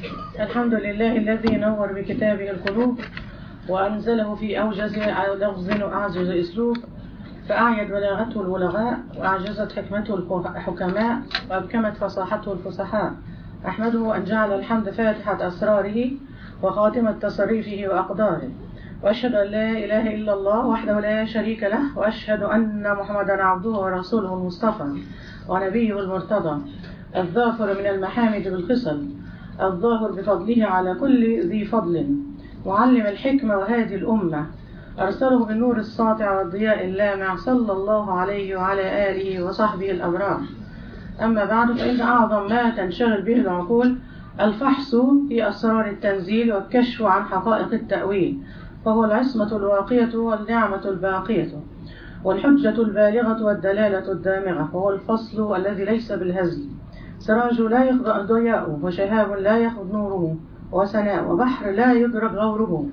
الحمد لله الذي نور بكتابه القلوب وأنزله في أوجز لفظ وأعجز أسلوب فأعيد بلاغته البلغاء وأعجزت حكمته الحكماء وأبكمت فصاحته الفصحاء أحمده أن جعل الحمد فاتحة أسراره وخاتمة تصريفه وأقداره وأشهد أن لا إله إلا الله وحده لا شريك له وأشهد أن محمدا عبده ورسوله المصطفى ونبيه المرتضى الظافر من المحامد بالخصل الظاهر بفضله على كل ذي فضل معلم الحكمة وهادي الأمة أرسله بالنور الساطع والضياء اللامع صلى الله عليه وعلى آله وصحبه الأبرار أما بعد فإن أعظم ما تنشغل به العقول الفحص في أسرار التنزيل والكشف عن حقائق التأويل فهو العصمة الواقية والنعمة الباقية والحجة البالغة والدلالة الدامغة وهو الفصل الذي ليس بالهزل سراج لا يخضع ضياؤه وشهاب لا يخض نوره وسناء وبحر لا يدرك غوره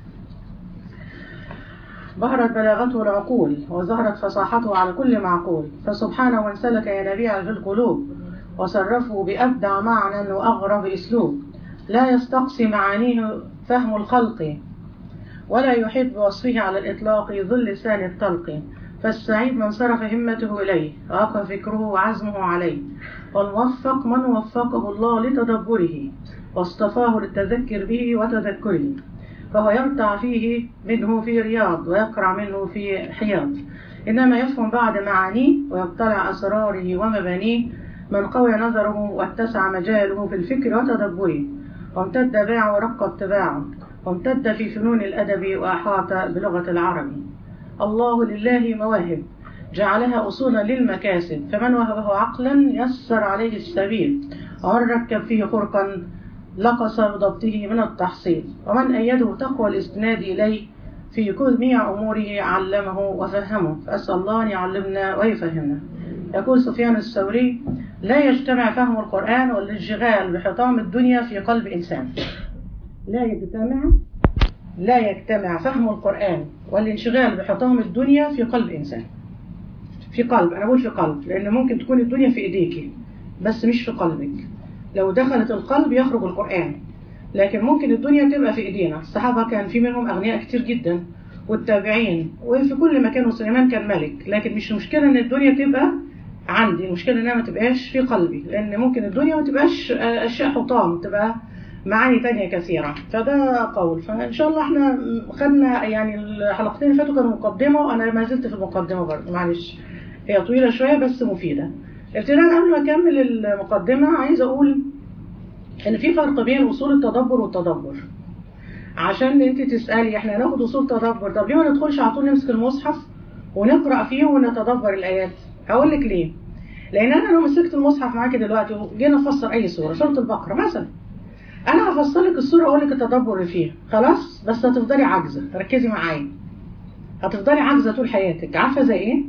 ظهرت بلاغته العقول وظهرت فصاحته على كل معقول فسبحانه من سلك ينابيع في القلوب وصرفه بأبدع معنى وأغرب أسلوب لا يستقصي معانيه فهم الخلق ولا يحيط بوصفه على الإطلاق ظل لسان الطلق فالسعيد من صرف همته إليه وأقى فكره وعزمه عليه والموفق من وفقه الله لتدبره واصطفاه للتذكر به وتذكره فهو يرتع فيه منه في رياض ويقرع منه في حياض إنما يفهم بعد معانيه ويطلع أسراره ومبانيه من قوي نظره واتسع مجاله في الفكر وتدبره وامتد باعه ورق اتباعه وامتد في فنون الأدب وأحاط بلغة العرب الله لله مواهب جعلها أصولا للمكاسب فمن وهبه عقلا يسر عليه السبيل ومن ركب فيه خرقا لقص بضبطه من التحصيل ومن أيده تقوى الاستناد إليه في كل جميع أموره علمه وفهمه فأسأل الله أن يعلمنا ويفهمنا يقول سفيان الثوري لا يجتمع فهم القرآن والانشغال بحطام الدنيا في قلب إنسان لا يجتمع لا يجتمع فهم القرآن والانشغال بحطام الدنيا في قلب إنسان في قلب أنا بقول في قلب لأن ممكن تكون الدنيا في إيديك بس مش في قلبك لو دخلت القلب يخرج القرآن لكن ممكن الدنيا تبقى في إيدينا الصحابة كان في منهم أغنياء كتير جدا والتابعين وفي كل مكان وسليمان كان ملك لكن مش مشكلة إن الدنيا تبقى عندي المشكلة إنها ما تبقاش في قلبي لأن ممكن الدنيا ما تبقاش أشياء حطام تبقى معاني تانية كثيرة فده قول فإن شاء الله احنا خدنا يعني الحلقتين اللي فاتوا كانوا مقدمة وأنا ما زلت في المقدمة برضه معلش هي طويلة شوية بس مفيدة ابتداء قبل ما أكمل المقدمة عايز أقول إن في فرق بين أصول التدبر والتدبر عشان انت تسألي احنا هناخد أصول تدبر طب ليه ما ندخلش على طول نمسك المصحف ونقرأ فيه ونتدبر الآيات هقول لك ليه لأن أنا لو مسكت المصحف معاكي دلوقتي وجينا نفسر أي سورة سورة البقرة مثلا انا هفصل لك الصوره واقول لك التدبر اللي فيها خلاص بس هتفضلي عاجزه ركزي معايا هتفضلي عاجزه طول حياتك عارفه زي ايه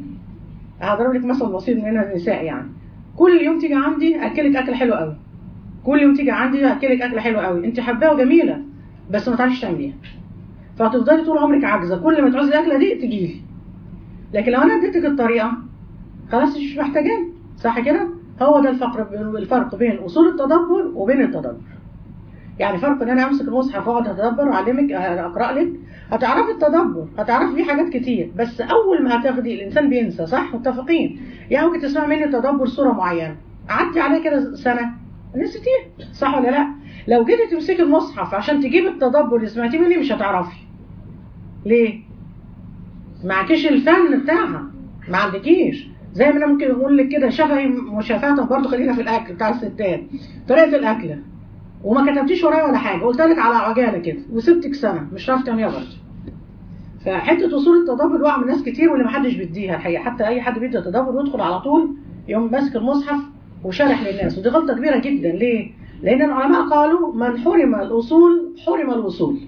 هضرب لك مثل بسيط من النساء يعني كل يوم تيجي عندي اكلك اكل حلو قوي كل يوم تيجي عندي اكلك اكل حلو قوي انت حباها وجميله بس ما تعرفيش تعمليها فهتفضلي طول عمرك عاجزه كل ما تعوزي الاكله دي تجي لي لكن لو انا اديتك الطريقه خلاص مش محتاجاه صح كده هو ده الفرق الفرق بين اصول التدبر وبين التدبر يعني فرق ان انا امسك المصحف واقعد اتدبر واعلمك اقرا لك هتعرفي التدبر هتعرفي فيه حاجات كتير بس اول ما هتاخدي الانسان بينسى صح متفقين يعني ممكن تسمعي مني تدبر صوره معينه قعدتي عليها كده سنه نسيتيها صح ولا لا لو جيتي تمسكي المصحف عشان تجيبي التدبر اللي سمعتيه مني مش هتعرفي ليه معكيش الفن بتاعها ما عندكيش زي ما انا ممكن اقول لك كده شفهي مشافهه برضه خلينا في الاكل بتاع الستات طريقه الاكله وما كتبتيش ورايا ولا حاجه قلت لك على عجاله كده وسبتك سنه مش عارفه تعمليها برضه فحته اصول التدبر وقع من ناس كتير واللي محدش بيديها الحقيقه حتى اي حد بيدي تدبر يدخل على طول يقوم ماسك المصحف وشارح للناس ودي غلطه كبيره جدا ليه؟ لان العلماء قالوا من حرم الاصول حرم الوصول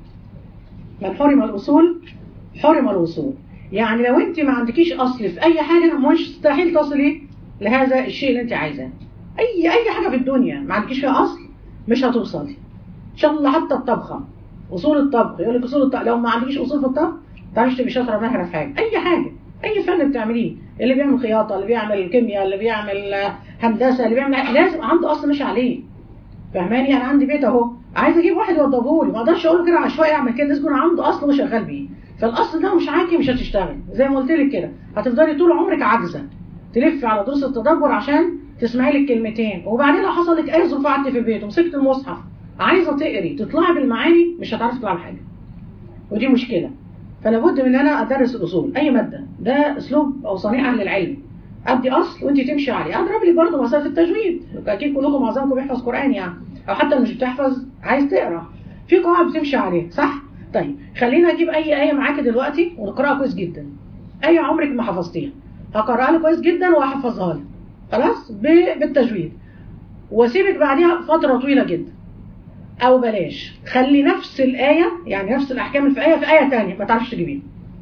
من حرم الاصول حرم الوصول يعني لو انت ما عندكيش اصل في اي حاجه مش مستحيل تصلي لهذا الشيء اللي انت عايزاه اي اي حاجه في الدنيا ما عندكيش فيها اصل مش هتوصلي ان شاء الله حتى الطبخه اصول الطبخ يقول لك اصول الطبخ لو ما عندكيش اصول في الطبخ ما تعرفيش تبقي شاطره ماهره في حاجه اي حاجه اي فن بتعمليه اللي بيعمل خياطه اللي بيعمل كيمياء اللي بيعمل هندسه اللي بيعمل لازم عنده اصل ماشي عليه فاهماني انا عندي بيت اهو عايز اجيب واحد يوضبه لي ما اقدرش اقول له كده عشوائي اعمل كده لازم يكون عنده اصل وشغال بيه فالاصل ده مش عاكي مش هتشتغل زي ما قلت لك كده هتفضلي طول عمرك عاجزه تلفي على دروس التدبر عشان تسمعي لك كلمتين وبعدين لو حصل لك اي ظروف قعدتي في البيت ومسكت المصحف عايزه تقري تطلعي بالمعاني مش هتعرفي تطلعي بحاجه ودي مشكله فلا بد من ان انا ادرس الاصول اي ماده ده اسلوب او صنيع اهل العلم ادي اصل وانت تمشي عليه اضرب لك برضه مساله التجويد اكيد كلكم معظمكم بيحفظ قران يعني او حتى مش بتحفظ عايز تقرا في قواعد بتمشي عليه صح طيب خلينا اجيب اي ايه معاكي دلوقتي ونقراها كويس جدا ايه عمرك ما حفظتيها هقراها لك كويس جدا وهحفظها لك خلاص بالتجويد واسيبك بعديها فتره طويله جدا او بلاش خلي نفس الايه يعني نفس الاحكام اللي في ايه في ايه ثانيه ما تعرفش تجيبيها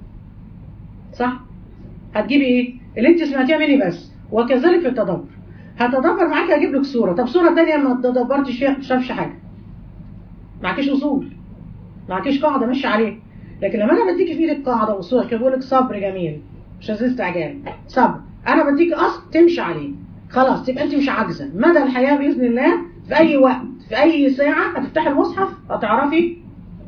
صح هتجيبي ايه اللي انت سمعتيها مني بس وكذلك في التدبر هتدبر معاكي هجيب لك صوره طب صوره ثانيه ما تدبرتش فيها مش شافش حاجه معكيش اصول معكيش قاعده ماشيه عليه لكن لما انا بديكي في ايدك قاعده وصوره كده بقول لك صبر جميل مش عايز استعجال صبر انا بديك اصل تمشي عليه خلاص تبقى انت مش عاجزه مدى الحياه باذن الله في اي وقت في اي ساعه هتفتحي المصحف هتعرفي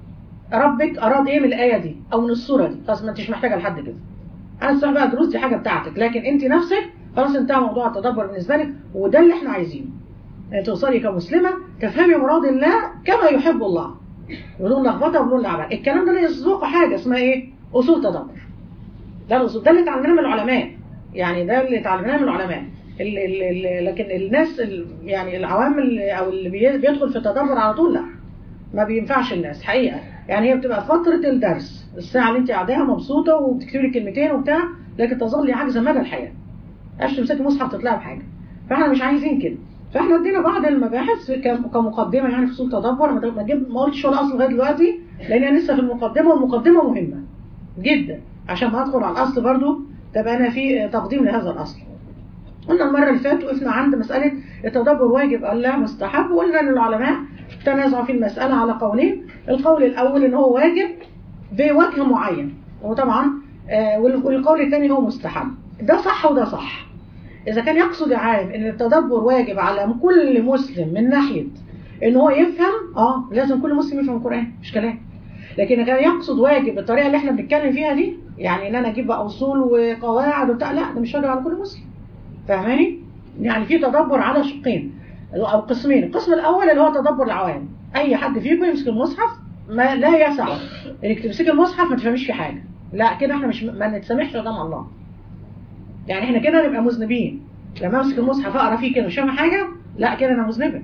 ربك اراد ايه من الايه دي او من الصوره دي خلاص ما انتش محتاجه لحد كده انا الصراحه بقى دروس دي حاجه بتاعتك لكن انت نفسك خلاص انتهى موضوع التدبر بالنسبه لك وده اللي احنا عايزينه يعني توصلي كمسلمه تفهمي مراد الله كما يحب الله بدون لخبطه وبدون لعبه الكلام ده يسبق حاجه اسمها ايه اصول تدبر ده الاصول ده اللي اتعلمناه من العلماء يعني ده اللي اتعلمناه من العلماء ال ال ال لكن الناس ال يعني العوام اللي او اللي بيدخل في التدبر على طول لا ما بينفعش الناس حقيقه يعني هي بتبقى فتره الدرس الساعه اللي انت قاعداها مبسوطه وبتكتبي كلمتين وبتاع لكن تظلي عاجزه مدى الحياه مش تمسكي مصحف تطلعي بحاجه فاحنا مش عايزين كده فاحنا ادينا بعض المباحث كمقدمه يعني في سوق تدبر ما جيب ما قلتش ولا اصل لغايه دلوقتي لان انا لسه في المقدمه والمقدمه مهمه جدا عشان ما ادخل على الاصل برضو تبقى انا في تقديم لهذا الاصل قلنا المره اللي فاتت وقفنا عند مساله التدبر واجب ام لا مستحب وقلنا ان العلماء تنازعوا في المساله على قولين القول الاول ان هو واجب بوجه معين وطبعا آه والقول الثاني هو مستحب ده صح وده صح إذا كان يقصد عام إن التدبر واجب على كل مسلم من ناحية إن هو يفهم آه لازم كل مسلم يفهم القرآن مش كلام لكن كان يقصد واجب بالطريقة اللي احنا بنتكلم فيها دي يعني إن أنا أجيب بقى أصول وقواعد وبتاع لا ده مش واجب على كل مسلم فاهماني؟ يعني في تدبر على شقين أو قسمين القسم الأول اللي هو تدبر العوام أي حد فيكم يمسك المصحف ما لا يسع إنك تمسك المصحف ما تفهميش فيه حاجة لا كده احنا مش ما نتسامحش قدام الله يعني احنا كده نبقى مذنبين لما امسك المصحف اقرا فيه كده مش فاهم حاجه لا كده انا مذنبه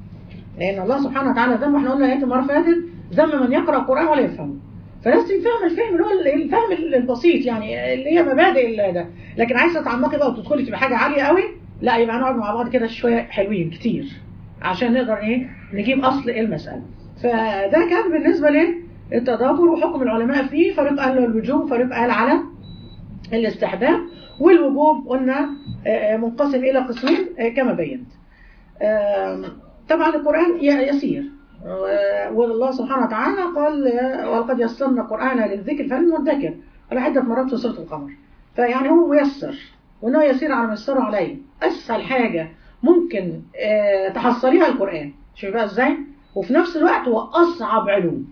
لان الله سبحانه وتعالى ذم واحنا قلنا ايات المره اللي فاتت ذم من يقرا القران ولا يفهمه فلازم تفهم الفهم اللي هو الفهم البسيط يعني اللي هي مبادئ ده لكن عايزه تتعمقي بقى وتدخلي تبقى حاجه عاليه قوي لا يبقى نقعد مع بعض كده شويه حلوين كتير عشان نقدر ايه نجيب اصل المساله فده كان بالنسبه للتدابر وحكم العلماء فيه فريق قال له الوجوب فريق قال على الاستحباب والوجوب قلنا منقسم إلى قسمين كما بينت طبعا القرآن يسير والله سبحانه وتعالى قال ولقد يسرنا القرآن للذكر فهل مدكر على عدة مرات في سورة القمر فيعني هو ميسر وانه يسير على ما يسره عليه اسهل حاجة ممكن تحصليها القرآن شوفي بقى ازاي وفي نفس الوقت هو اصعب علوم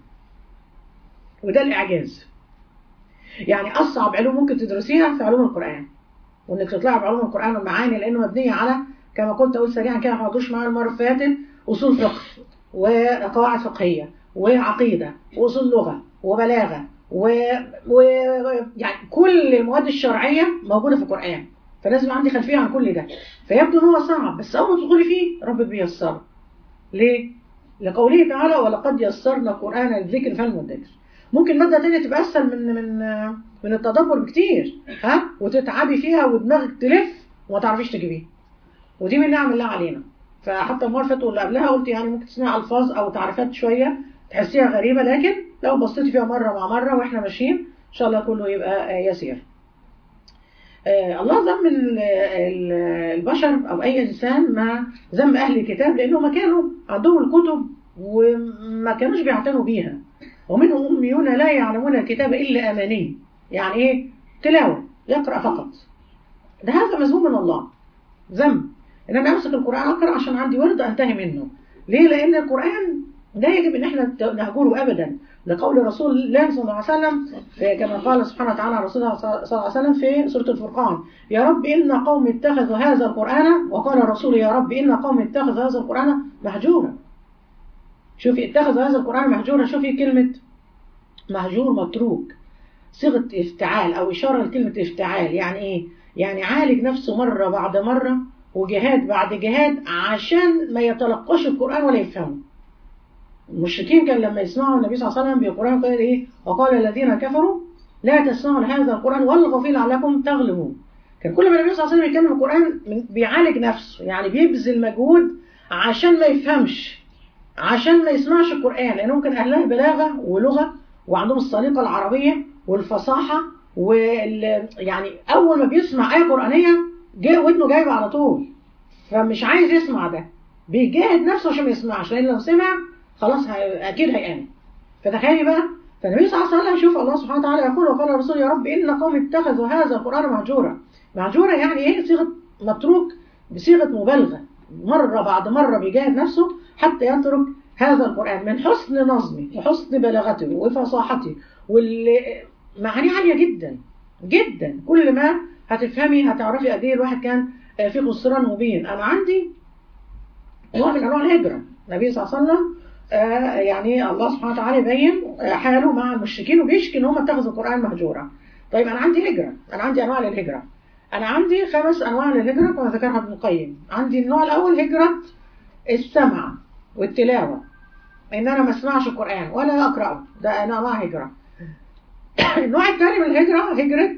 وده الاعجاز يعني اصعب علوم ممكن تدرسيها في علوم القرآن وانك تطلعي بعلوم القرآن والمعاني لانه مبنية على كما كنت اقول سريعا كده ما قعدوش معايا المرة اللي فاتت اصول فقه وقواعد فقهية وعقيدة واصول لغة وبلاغة و... و... يعني كل المواد الشرعية موجودة في القرآن فلازم عندي خلفية عن كل ده فيبدو ان هو صعب بس اول ما تدخلي فيه ربك بيسره ليه؟ لقوله تعالى ولقد يسرنا القرآن للذكر فالمدكر ممكن مادة تانية تبقى أسهل من من من التدبر بكتير ها وتتعبي فيها ودماغك تلف وما تعرفيش تجيبيها ودي من نعم الله علينا فحتى المرة اللي فاتت واللي قبلها قلت يعني ممكن تسمعي ألفاظ أو تعريفات شوية تحسيها غريبة لكن لو بصيتي فيها مرة مع مرة وإحنا ماشيين إن شاء الله كله يبقى يسير آه الله ذم البشر أو أي إنسان ما ذم أهل الكتاب لأنه ما كانوا عندهم الكتب وما كانوش بيعتنوا بيها ومنهم أميون لا يعلمون الكتاب إلا أماني يعني إيه تلاوة يقرأ فقط ده هذا مذموم من الله ذم إن أنا أمسك القرآن أقرأ عشان عندي ورد أنتهي منه ليه لان القران لا يجب ان احنا نهجره ابدا لقول رسول الله صلى الله عليه وسلم كما قال سبحانه وتعالى رسول صلى الله عليه وسلم في سوره الفرقان يا رب ان قوم اتخذوا هذا القران وقال الرسول يا رب ان قوم اتخذوا هذا القران مهجورا شوفي اتخذوا هذا القران مهجورا شوفي كلمه مهجور متروك صيغه افتعال او اشاره لكلمه افتعال يعني ايه يعني عالج نفسه مره بعد مره وجهاد بعد جهاد عشان ما يتلقاش القران ولا يفهمه المشركين كان لما يسمعوا النبي صلى الله عليه وسلم بالقرآن قال إيه وقال الذين كفروا لا تسمعوا لهذا القرآن والغوا فيه لعلكم تغلبون كان كل ما النبي صلى الله عليه وسلم يتكلم القرآن بيعالج نفسه يعني بيبذل مجهود عشان ما يفهمش عشان ما يسمعش القرآن لأنهم كان أهلها بلاغة ولغة وعندهم السليقة العربية والفصاحة وال يعني أول ما بيسمع آية قرآنية جاء ودنه جايبة على طول فمش عايز يسمع ده بيجاهد نفسه عشان ما يسمعش لأن لو سمع خلاص اكيد هيامن فتخيلي بقى فالنبي صلى الله عليه وسلم شوف الله سبحانه وتعالى يقول وقال الرسول يا رب ان قوم اتخذوا هذا القران مهجورا مهجورا يعني ايه صيغه متروك بصيغه مبالغه مره بعد مره بيجاهد نفسه حتى يترك هذا القران من حسن نظمه وحسن بلاغته وفصاحته واللي معانيه عاليه جدا جدا كل ما هتفهمي هتعرفي قد ايه الواحد كان في خسران مبين انا عندي نوع من انواع الهجره النبي صلى الله عليه وسلم آه يعني الله سبحانه وتعالى يبين حاله مع المشركين وبيشكي ان هم اتخذوا القران مهجورا. طيب انا عندي هجره، انا عندي انواع للهجره. انا عندي خمس انواع للهجره كما ذكرها ابن القيم. عندي النوع الاول هجره السمع والتلاوه. ان انا ما اسمعش القران ولا اقراه، ده انواع هجره. النوع الثاني من الهجره هجره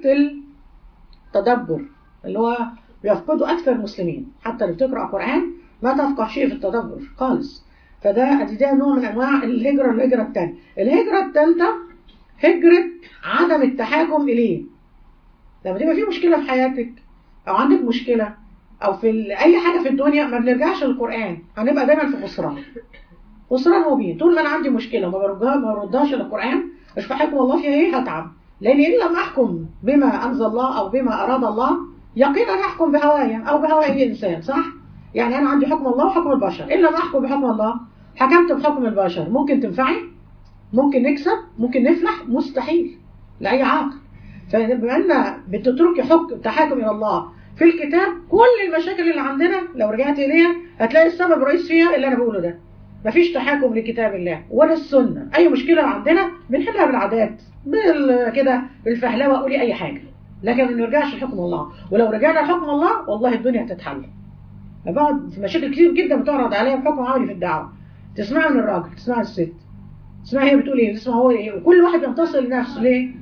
التدبر اللي هو بيفقده اكثر المسلمين، حتى اللي بتقرا قران ما تفقه شيء في التدبر خالص. فده ادي ده نوع من انواع الهجره الهجره الثانيه الهجره الثالثه هجره عدم التحاكم اليه لما تبقى في مشكله في حياتك او عندك مشكله او في اي حاجه في الدنيا ما بنرجعش للقران هنبقى دايما في خسران خسران مبين طول ما انا عندي مشكله وما بردها ما بردهاش للقران مش بحكم الله فيها ايه هتعب لان ان لم احكم بما انزل الله او بما اراد الله يقينا احكم بهوايا او بهوى اي انسان صح يعني انا عندي حكم الله وحكم البشر ان لم احكم بحكم الله حكمت بحكم البشر ممكن تنفعي ممكن نكسب ممكن نفلح مستحيل لأي عاقل فبما أن بتتركي حكم تحاكم إلى الله في الكتاب كل المشاكل اللي عندنا لو رجعت إليها هتلاقي السبب الرئيس فيها اللي أنا بقوله ده مفيش تحاكم لكتاب الله ولا السنة أي مشكلة عندنا بنحلها بالعادات كده بالفهلوة قولي أي حاجة لكن ما نرجعش لحكم الله ولو رجعنا لحكم الله والله الدنيا هتتحل بقعد في مشاكل كتير جدا بتعرض عليا بحكم عملي في الدعوة تسمعي من الراجل تسمعي الست تسمعي هي بتقول ايه تسمع هو ايه وكل واحد ينتصر لنفسه ليه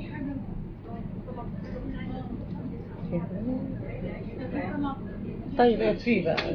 طيب اطفيه بقى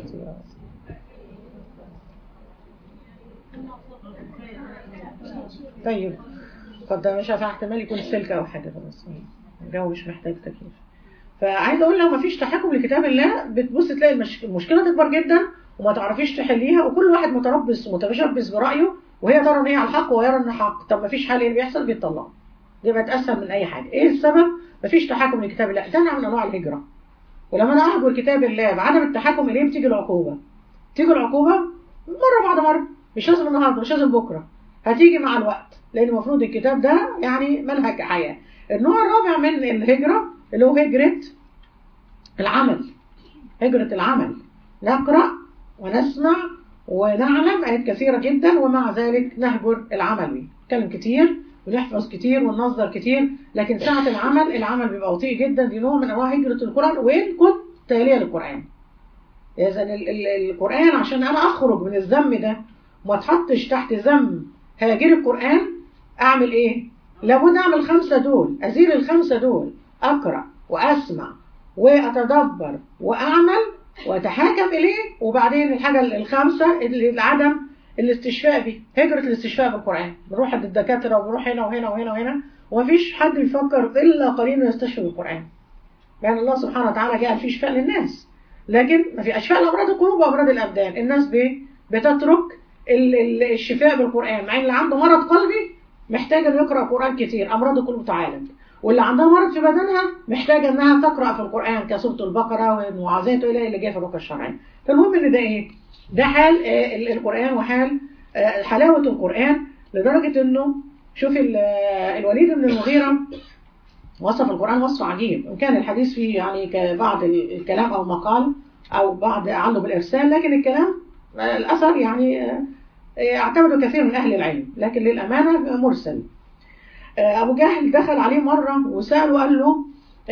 طيب اتفضل مش عارفه احتمال يكون السلك او حاجه خلاص الجو مش محتاج تكييف فعايزه اقول لو ما فيش تحكم لكتاب الله بتبص تلاقي المش... المشكله تكبر جدا وما تعرفيش تحليها وكل واحد متربص ومتشبث برايه وهي ترى ان هي على الحق ويرى ان حق طب ما فيش حل اللي بيحصل بيطلع دي بقت اسهل من اي حاجه ايه السبب ما فيش تحكم لكتاب الله ده نوع من انواع الهجره ولما انا اهجر كتاب الله بعدم التحكم اليه بتيجي العقوبه تيجي العقوبه مره بعد مره مش لازم النهارده مش لازم بكره هتيجي مع الوقت لان المفروض الكتاب ده يعني منهج حياه النوع الرابع من الهجره اللي هو هجره العمل هجره العمل نقرا ونسمع ونعلم آيات كثيرة جدا ومع ذلك نهجر العمل بيه نتكلم كتير ونحفظ كتير وننظر كتير لكن ساعة العمل العمل بيبقى بطيء جدا دي نوع من أنواع هجرة القرآن وإن كنت تالية للقرآن إذا القرآن عشان أنا أخرج من الذم ده وما اتحطش تحت ذم هاجر القرآن أعمل إيه؟ لابد أعمل الخمسة دول أزيل الخمسة دول أقرأ وأسمع وأتدبر وأعمل واتحاكم اليه وبعدين الحاجه الخامسه اللي عدم الاستشفاء بيه هجره الاستشفاء بالقران بنروح عند الدكاتره وبنروح هنا وهنا وهنا وهنا ومفيش حد بيفكر الا قليل يستشفي بالقران لان الله سبحانه وتعالى جعل فيه شفاء للناس لكن ما في اشفاء لامراض القلوب وامراض الابدان الناس بي بتترك الشفاء بالقران مع ان اللي عنده مرض قلبي محتاج انه يقرا قران كتير امراض القلوب تعالج واللي عندها مرض في بدنها محتاجة انها تقرأ في القرآن كسورة البقرة والمعاذات والى اللي جاء في الركع الشرعي فالمهم ان ده ايه ده حال آه، ال- القران وحال آه، حلاوه القران لدرجه انه شوف ال- آه، الوليد بن المغيره وصف القرآن وصف عجيب إن كان الحديث فيه يعني كبعض ال- الكلام أو مقال أو بعض أعله بالإرسال لكن الكلام آه، الأثر يعني آه، آه، اعتمده كثير من أهل العلم لكن للأمانة مرسل آه، أبو جهل دخل عليه مرة وسأله قال له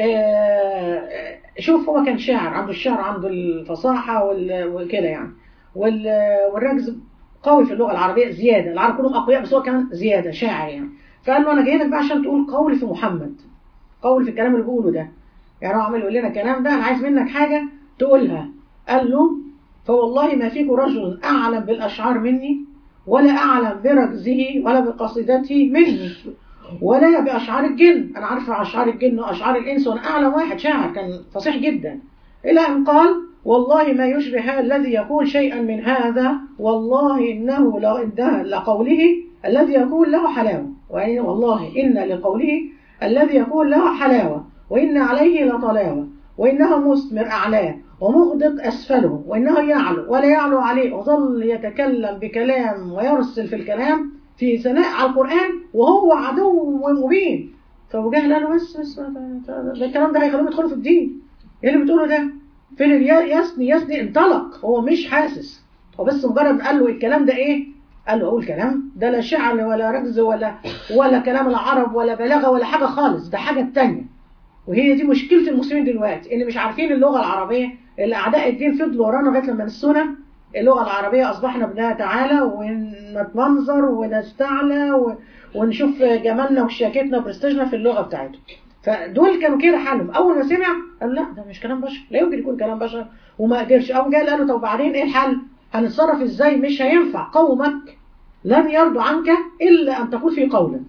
آه، شوف هو كان شاعر عنده الشعر عنده الفصاحة وال- وكده يعني وال- والرجز قوي في اللغة العربية زيادة العرب كلهم أقوياء بس هو كان زيادة شاعر يعني فقال له أنا جاي لك بقى عشان تقول قول في محمد قول في الكلام اللي بقوله ده يعني هو عمال يقول لنا الكلام ده انا عايز منك حاجه تقولها قال له فوالله ما فيكم رجل اعلم بالاشعار مني ولا اعلم بركزه ولا بقصيدته مني ولا باشعار الجن انا عارفه اشعار الجن واشعار الانس وانا اعلم واحد شاعر كان فصيح جدا الى ان قال والله ما يشبه هذا الذي يقول شيئا من هذا والله انه لو انتهى لقوله الذي يقول له حلاوه وإن والله ان لقوله الذي يكون له حلاوة وإن عليه لطلاوة وإنه مثمر أعلاه ومغدق أسفله وإنه يعلو ولا يعلو عليه وظل يتكلم بكلام ويرسل في الكلام في ثناء على القرآن وهو عدو مبين فأبو جهل قال له بس بس ده الكلام ده هيخليهم يدخلوا في الدين إيه اللي بتقوله ده؟ فين اليا- يسني يسني انطلق هو مش حاسس هو بس مجرد قال له الكلام ده إيه؟ قال له اقول كلام ده لا شعر ولا رجز ولا ولا كلام العرب ولا بلاغه ولا حاجه خالص ده حاجه تانية وهي دي مشكله المسلمين دلوقتي ان مش عارفين اللغه العربيه اللي اعداء الدين فضلوا ورانا لغايه لما نسونا اللغه العربيه اصبحنا بنها تعالى ونتمنظر ونستعلى و- ونشوف جمالنا وشياكتنا وبرستيجنا في اللغه بتاعتهم فدول كانوا كده حالهم اول ما سمع قال لا ده مش كلام بشر لا يمكن يكون كلام بشر وما قدرش قام جاي قال له طب بعدين ايه الحل هنتصرف ازاي مش هينفع قومك لن يرضوا عنك الا ان تقول في قولا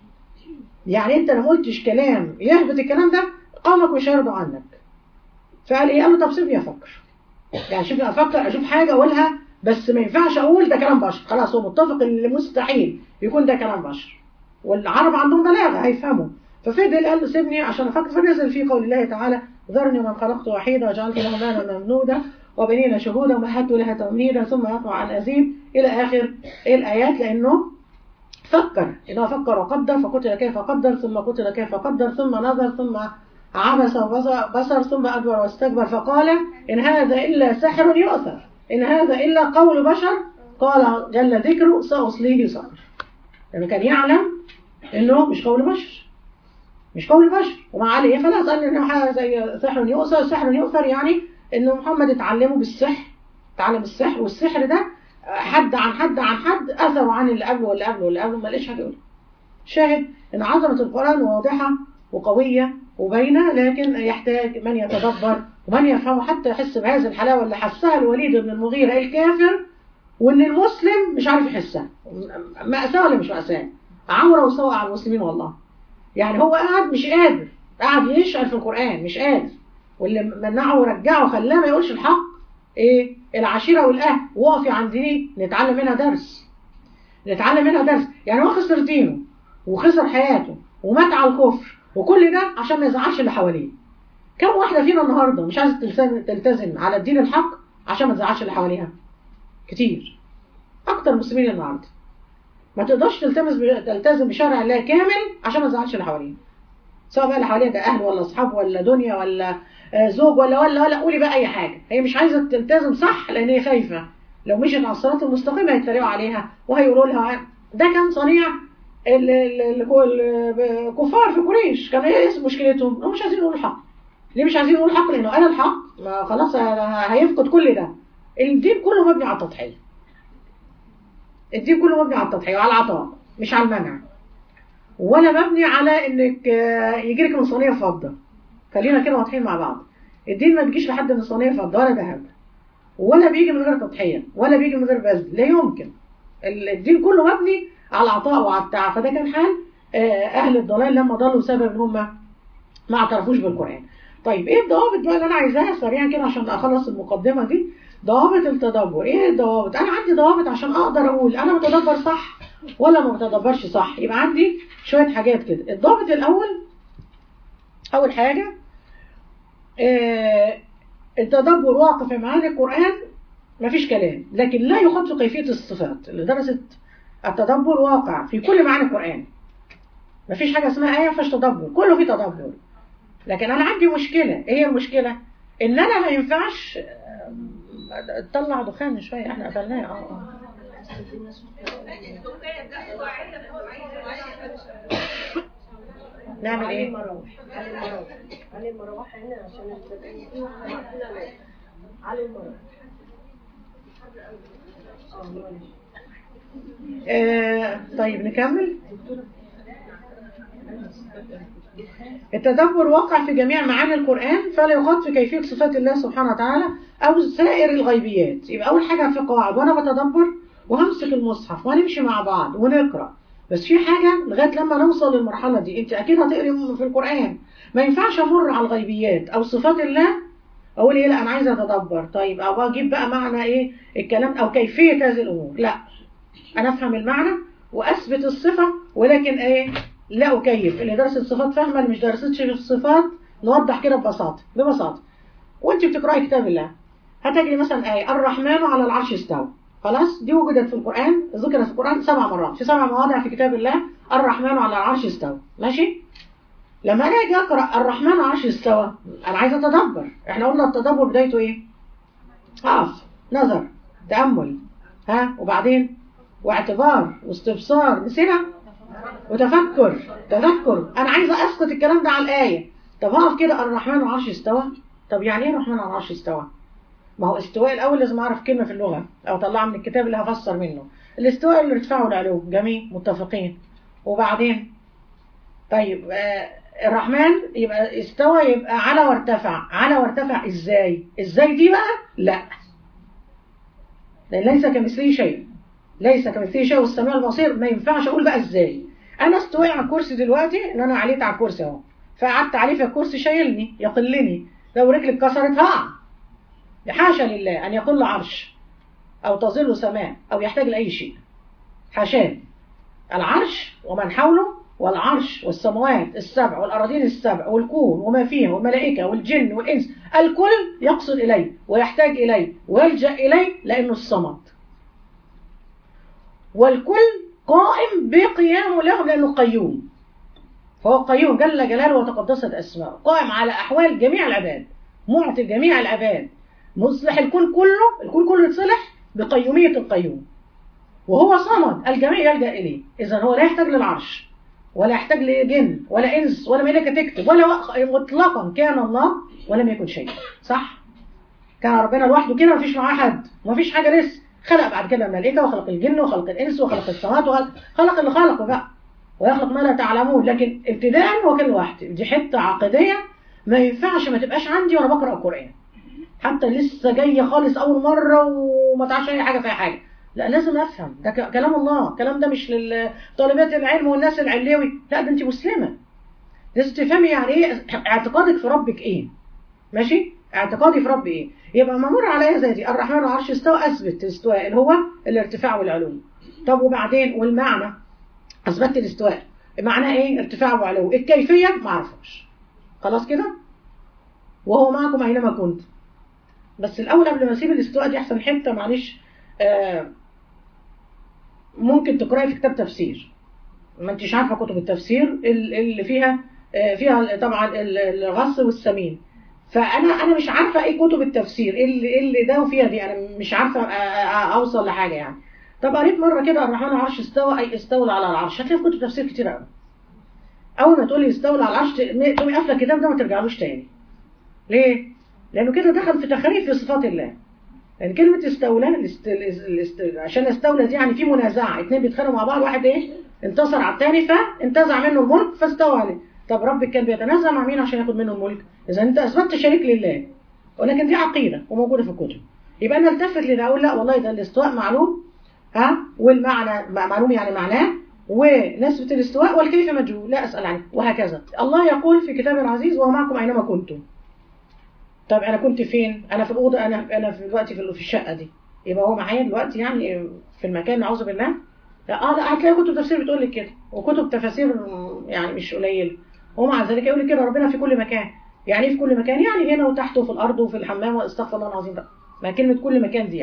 يعني انت لو قلتش كلام يهبط الكلام ده قومك مش هيرضوا عنك فقال ايه قال له طب سيبني افكر يعني شوفني افكر اشوف حاجه اقولها بس ما ينفعش اقول ده كلام بشر خلاص هو متفق ان مستحيل يكون ده كلام بشر والعرب عندهم بلاغه هيفهموا ففضل قال له سيبني عشان افكر فنزل في قول الله تعالى ذرني ومن خلقت وحيدا وجعلت له مالا ممنودا وبنين شهودا ومهدت لها تمهيدا ثم يطمع عن ازيد الى اخر الايات لانه فكر انه فكر وقدر فقتل كيف قدر ثم قتل كيف قدر ثم نظر ثم عبس وبصر ثم ادبر واستكبر فقال ان هذا الا سحر يؤثر ان هذا الا قول بشر قال جل ذكره ساصليه سقر لانه كان يعلم انه مش قول بشر مش قول بشر ومع عليه خلاص قال انه حاجه زي سحر يؤثر سحر يؤثر يعني انه محمد اتعلمه بالسحر اتعلم السحر والسحر ده حد عن حد عن حد اثروا عن اللي قبله واللي قبله واللي قبله ما لقيش حاجه يقولها شاهد ان عظمه القران واضحه وقويه وباينه لكن يحتاج من يتدبر ومن يفهمه حتى يحس بهذه الحلاوه اللي حسها الوليد بن المغيره الكافر وان المسلم مش عارف يحسها مأساة ولا مش مأساة عورة وسوء على المسلمين والله يعني هو قاعد مش قادر قاعد يشعر في القرآن مش قادر واللي منعه ورجعه خلاه ما يقولش الحق ايه العشيرة والأهل وقفي عند دي نتعلم منها درس نتعلم منها درس يعني هو خسر دينه وخسر حياته ومات على الكفر وكل ده عشان ما يزعلش اللي حواليه كم واحدة فينا النهاردة مش عايزة تلتزم, تلتزم على الدين الحق عشان ما تزعلش اللي حواليها كتير أكتر مسلمين النهاردة ما تقدرش تلتمس تلتزم بشرع الله كامل عشان ما تزعلش اللي حواليها سواء بقى اللي حواليها ده أهل ولا أصحاب ولا دنيا ولا زوج ولا ولا ولا قولي بقى أي حاجة هي مش عايزة تلتزم صح لأن هي خايفة لو مشيت على الصراط المستقيم هيتريقوا عليها وهيقولوا لها ده كان صنيع الكفار في قريش كان ايه مشكلتهم؟ هم مش عايزين يقولوا الحق ليه مش عايزين يقولوا الحق؟ لأنه قال الحق ما خلاص هيفقد كل ده الدين كله مبني على التضحية الدين كله مبني على التضحية وعلى العطاء مش على المنع ولا مبني على انك يجي لك من صينيه فضه خلينا كده واضحين مع بعض الدين ما بيجيش لحد من صينيه فضه ولا ذهب ولا بيجي من غير تضحيه ولا بيجي من غير بذل لا يمكن الدين كله مبني على العطاء وعلى التعب فده كان حال اهل الضلال لما ضلوا سبب ان هم ما اعترفوش بالقران طيب ايه الضوابط بقى اللي انا عايزاها سريعا كده عشان اخلص المقدمه دي ضوابط التدبر ايه الضوابط انا عندي ضوابط عشان اقدر اقول انا بتدبر صح ولا ما بتدبرش صح يبقى عندي شويه حاجات كده الضابط الاول اول حاجه آه التدبر واقع في معاني القران مفيش كلام لكن لا يخاط في كيفيه الصفات اللي درست التدبر واقع في كل معاني القران مفيش حاجه اسمها ايه ما فيهاش تدبر كله فيه تدبر لكن انا عندي مشكله ايه هي المشكله ان انا ما ينفعش آه، تطلع دخان شويه احنا قفلناه اه اه نعمل علي ايه المراوح علي المراوح علي المراوح هنا عشان الزبائن علي المراوح اه معلش آه طيب نكمل التدبر واقع في جميع معاني القرآن فلا يخاط في كيفية صفات الله سبحانه وتعالى أو سائر الغيبيات يبقى أول حاجة في قواعد وأنا بتدبر وهمسك المصحف وهنمشي مع بعض ونقرأ بس في حاجة لغاية لما نوصل للمرحلة دي أنت أكيد هتقري في القرآن ما ينفعش أمر على الغيبيات أو صفات الله أقول إيه لا أنا عايزة أتدبر طيب أو أجيب بقى معنى إيه الكلام أو كيفية هذه الأمور لا أنا أفهم المعنى وأثبت الصفة ولكن إيه لا أكيف اللي درست الصفات فاهمة اللي مش درستش الصفات نوضح كده ببساطة ببساطة وأنت بتقرأي كتاب الله هتجري مثلا آية الرحمن على العرش استوى خلاص دي وجدت في القرآن ذكرت في القرآن سبع مرات في سبع مواضع في كتاب الله الرحمن على العرش استوى ماشي لما انا اجي اقرا الرحمن على العرش استوى انا عايزه اتدبر احنا قلنا التدبر بدايته ايه اقف نظر تامل ها وبعدين واعتبار واستبصار نسينا وتفكر تذكر انا عايزه اسقط الكلام ده على الايه طب هقف كده الرحمن على العرش استوى طب يعني ايه الرحمن على العرش استوى ما هو استواء الاول لازم اعرف كلمه في اللغه او اطلعها من الكتاب اللي هفسر منه الاستواء الارتفاع والعلو جميل متفقين وبعدين طيب آه الرحمن يبقى استوى يبقى على وارتفع على وارتفع ازاي ازاي دي بقى لا لان ليس كمثله شيء ليس كمثله شيء والسميع البصير ما ينفعش اقول بقى ازاي انا استويت على الكرسي دلوقتي ان انا عليت على الكرسي اهو فقعدت عليه فالكرسي شايلني يقلني لو رجلي اتكسرت هقع حاشا لله ان يقل عرش او تظل سماء او يحتاج لاي شيء حاشاه العرش ومن حوله والعرش والسماوات السبع والأراضين السبع والكون وما فيها والملائكة والجن والإنس الكل يقصد إليه ويحتاج إليه ويلجأ إليه لأنه الصمد والكل قائم بقيامه له لأنه قيوم فهو قيوم جل جلاله وتقدست أسماءه قائم على أحوال جميع العباد معطي جميع العباد مصلح الكون كله الكون كله يتصلح بقيومية القيوم وهو صمد الجميع يلجأ إليه إذا هو لا يحتاج للعرش ولا يحتاج لجن ولا انس ولا ملائكه تكتب ولا مطلقا كان الله ولم يكن شيء صح كان ربنا لوحده كده مفيش معاه حد ومفيش حاجه لسه خلق بعد كده الملائكه وخلق الجن وخلق الانس وخلق السماوات وخلق خلق اللي خلقه بقى ويخلق ما لا تعلمون لكن ابتداء هو كان لوحده دي حته عقديه ما ينفعش ما تبقاش عندي وانا بقرا القران حتى لسه جايه خالص اول مره وما تعرفش اي حاجه في حاجه لا لازم افهم ده كلام الله الكلام ده مش لطالبات العلم والناس العلوي لا ده انت مسلمه لازم تفهمي يعني ايه اعتقادك في ربك ايه ماشي اعتقادي في ربي ايه يبقى ممر على ايه زي دي الرحمن على العرش استوى اثبت الاستواء اللي هو الارتفاع والعلو طب وبعدين والمعنى اثبتت الاستواء معناه ايه ارتفاع وعلو الكيفيه ما اعرفهاش خلاص كده وهو معكم اينما كنت بس الاول قبل ما اسيب الاستواء دي احسن حته معلش آه ممكن تقراي في كتاب تفسير ما انتش عارفه كتب التفسير اللي فيها فيها طبعا الغص والسمين فانا انا مش عارفه ايه كتب التفسير ايه اللي, اللي ده وفيها دي انا مش عارفه اوصل لحاجه يعني طب قريت مره كده الرحمن العرش استوى اي استولى على العرش هتلاقي في كتب تفسير كتير قوي اول ما تقولي استولى على العرش تقومي قافله الكتاب ده ما ترجعلوش تاني ليه لانه كده دخل في تخريف في صفات الله يعني كلمة استولى الاست... الاست... عشان استولى دي يعني في منازعة اتنين بيتخانقوا مع بعض واحد ايه انتصر على التاني فانتزع منه الملك فاستوى عليه طب ربك كان بيتنازع مع مين عشان ياخد منه الملك اذا انت اثبتت شريك لله ولكن دي عقيدة وموجودة في الكتب يبقى انا التفت لده اقول لا والله ده الاستواء معلوم ها والمعنى معلوم يعني معناه ونسبة الاستواء والكيف مجهول لا اسأل عنه وهكذا الله يقول في كتاب العزيز وهو معكم اينما كنتم طب انا كنت فين انا في الاوضه انا انا في دلوقتي في في الشقه دي يبقى هو معايا دلوقتي يعني في المكان اعوذ بالله لا اه لا هتلاقي كتب تفسير بتقول لك كده وكتب تفاسير يعني مش قليل ومع ذلك يقول لك كده ربنا في كل مكان يعني ايه في كل مكان يعني هنا وتحت وفي الارض وفي الحمام واستغفر الله العظيم بقى ما كلمه كل مكان دي يعني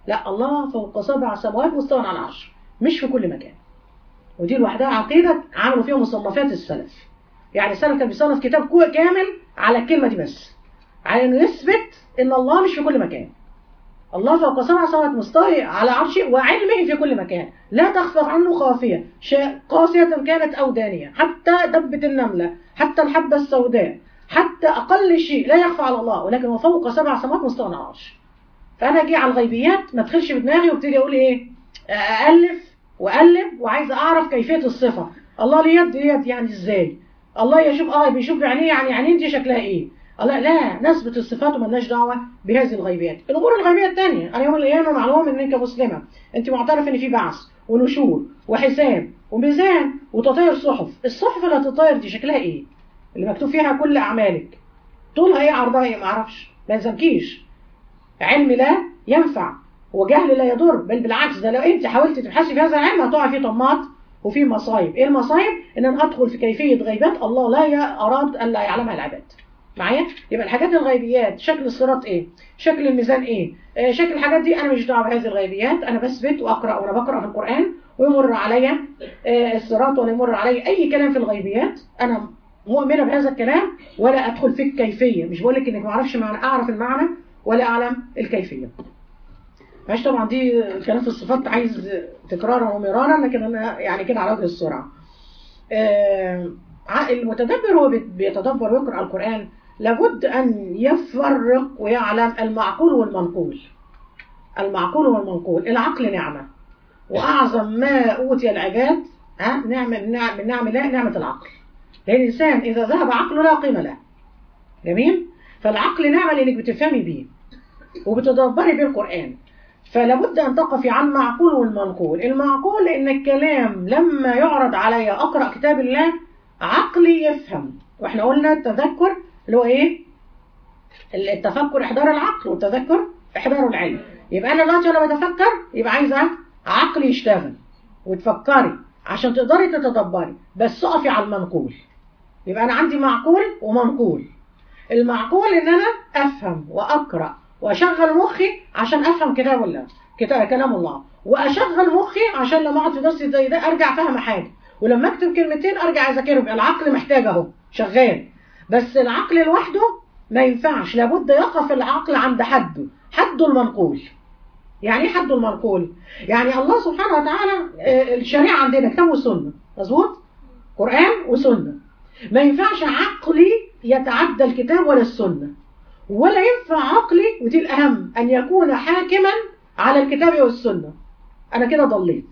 لا الله فوق سبع سماوات مستوى على العرش مش في كل مكان ودي لوحدها عقيدة عملوا فيها مصنفات السلف يعني السلف كان بيصنف كتاب كو- كامل على الكلمة دي بس على انه يثبت ان الله مش في كل مكان الله فوق سبع سماوات مستوى على عرشه وعلمه في كل مكان لا تخفى عنه خافية شا- قاسية كانت أو دانية حتى دبة النملة حتى الحبة السوداء حتى أقل شيء لا يخفى على الله ولكن هو فوق سبع سماوات مستوى على العرش فأنا أجي على الغيبيات ما تدخلش بدماغي وابتدي أقول إيه أألف وأقلب وعايزة أعرف كيفية الصفة الله ليه يد ليه يد يعني إزاي الله يشوف اه بيشوف بعينيه يعني عينين دي شكلها ايه الله لا نثبت الصفات ومالناش دعوه بهذه الغيبيات الامور الغيبيه الثانيه انا يوم القيامه معلوم ان انت مسلمه انت معترف ان في بعث ونشور وحساب وميزان وتطير صحف الصحف اللي هتطير دي شكلها ايه اللي مكتوب فيها كل اعمالك طولها ايه عرضها ايه ما اعرفش ما يلزمكيش علم لا ينفع وجهل لا يضر بل بالعكس ده لو انت حاولت تبحثي في هذا العلم هتقعي في طماط وفي مصايب ايه المصايب ان انا ادخل في كيفيه غيبات الله لا ي- اراد ان لا يعلمها العباد معايا يبقى الحاجات الغيبيات شكل الصراط ايه شكل الميزان ايه آه شكل الحاجات دي انا مش دعوه بهذه الغيبيات انا بثبت واقرا وانا بقرا في القران ويمر عليا آه الصراط ولا يمر عليا اي كلام في الغيبيات انا مؤمنه بهذا الكلام ولا ادخل في الكيفيه مش بقول لك انك ما اعرفش معنى اعرف المعنى ولا اعلم الكيفيه معلش طبعا دي الكلام في الصفات عايز تكرارا ومرارا لكن انا يعني كده على وجه السرعه آه، ع- المتدبر هو بيت- بيتدبر ويقرأ القرآن لابد أن يفرق ويعلم المعقول والمنقول المعقول والمنقول العقل نعمة وأعظم ما أوتي العباد ها نعمة من نعم من نعم الله نعمة العقل لأن الإنسان إذا ذهب عقله لا قيمة له جميل فالعقل نعمة لأنك بتفهمي بيه وبتدبري بيه القرآن فلابد أن تقفي عن معقول والمنقول المعقول إن الكلام لما يعرض علي أقرأ كتاب الله عقلي يفهم وإحنا قلنا التذكر اللي هو إيه التفكر إحضار العقل والتذكر إحضار العلم يبقى أنا دلوقتي وأنا بتفكر يبقى عايزة عقلي يشتغل وتفكري عشان تقدري تتدبري بس اقفي على المنقول يبقى أنا عندي معقول ومنقول المعقول إن أنا أفهم وأقرأ واشغل مخي عشان افهم كتاب الله كتاب كلام الله واشغل مخي عشان لما اقعد في درس زي ده ارجع فاهم حاجه ولما اكتب كلمتين ارجع اذاكرهم يبقى العقل محتاج اهو شغال بس العقل لوحده ما ينفعش لابد يقف العقل عند حده حده المنقول يعني ايه حده المنقول يعني الله سبحانه وتعالى آه، الشريعه عندنا كتاب وسنه مظبوط قران وسنه ما ينفعش عقلي يتعدى الكتاب ولا السنه ولا ينفع عقلي ودي الأهم أن يكون حاكما على الكتاب والسنة أنا كده ضليت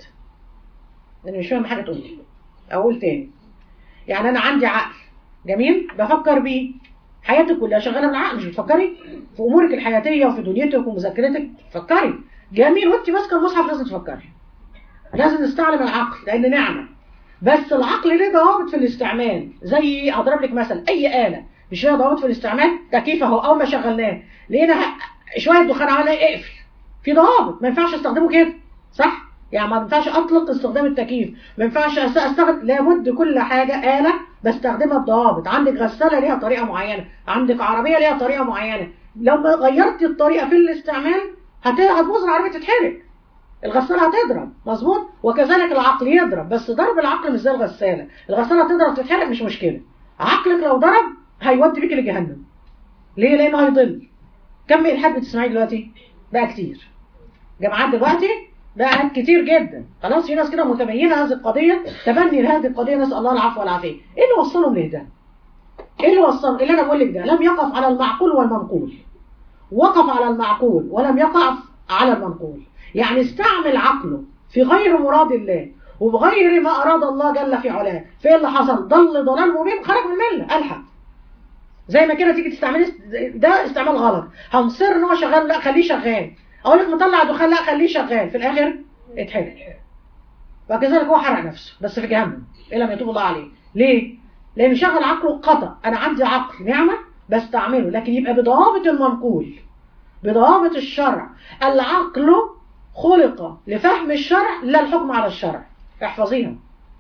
أنا مش فاهم حاجة تقول لي أقول تاني يعني أنا عندي عقل جميل بفكر بيه حياتك كلها شغالة بالعقل مش بتفكري في أمورك الحياتية وفي دنيتك ومذاكرتك تفكري جميل وأنت ماسكة المصحف لازم تفكري لازم نستعلم العقل لأن نعمة بس العقل ليه ضوابط في الاستعمال زي أضرب لك مثل أي آلة مش ليها ضوابط في الاستعمال تكييف اهو اول ما شغلناه لقينا شويه دخان عملنا ايه اقفل في ضوابط ما ينفعش استخدمه كده صح يعني ما ينفعش اطلق استخدام التكييف ما ينفعش أس- استخدم لابد كل حاجه آلة بستخدمها بضوابط عندك غساله ليها طريقه معينه عندك عربيه ليها طريقه معينه لو ما غيرتي الطريقه في الاستعمال هت- هتبوظ العربيه تتحرق الغسالة هتضرب مظبوط وكذلك العقل يضرب بس ضرب العقل مش زي الغسالة الغسالة تضرب تتحرق مش مشكلة عقلك لو ضرب هيودي بيك لجهنم ليه لانه هيضل كم الحد بتسمعيه دلوقتي بقى كتير جامعات دلوقتي بقى كتير جدا خلاص في ناس كده متبينه هذه القضيه تبني لهذه القضيه نسال الله العفو والعافيه ايه اللي وصلهم لده ايه اللي وصلهم اللي انا بقول لك ده لم يقف على المعقول والمنقول وقف على المعقول ولم يقف على المنقول يعني استعمل عقله في غير مراد الله وبغير ما اراد الله جل في علاه فايه اللي حصل ضل ضلال مبين خرج من المله الحق زي ما كده تيجي تستعملي ده استعمال غلط هنصر ان هو شغال لا خليه شغال اقول لك مطلع دخان لا خليه شغال في الاخر اتحرق وكذلك هو حرق نفسه بس في جهنم الا لم يتوب الله عليه ليه لان شغل عقله قطع انا عندي عقل نعمه بستعمله لكن يبقى بضوابط المنقول بضوابط الشرع العقل خلق لفهم الشرع لا الحكم على الشرع احفظيها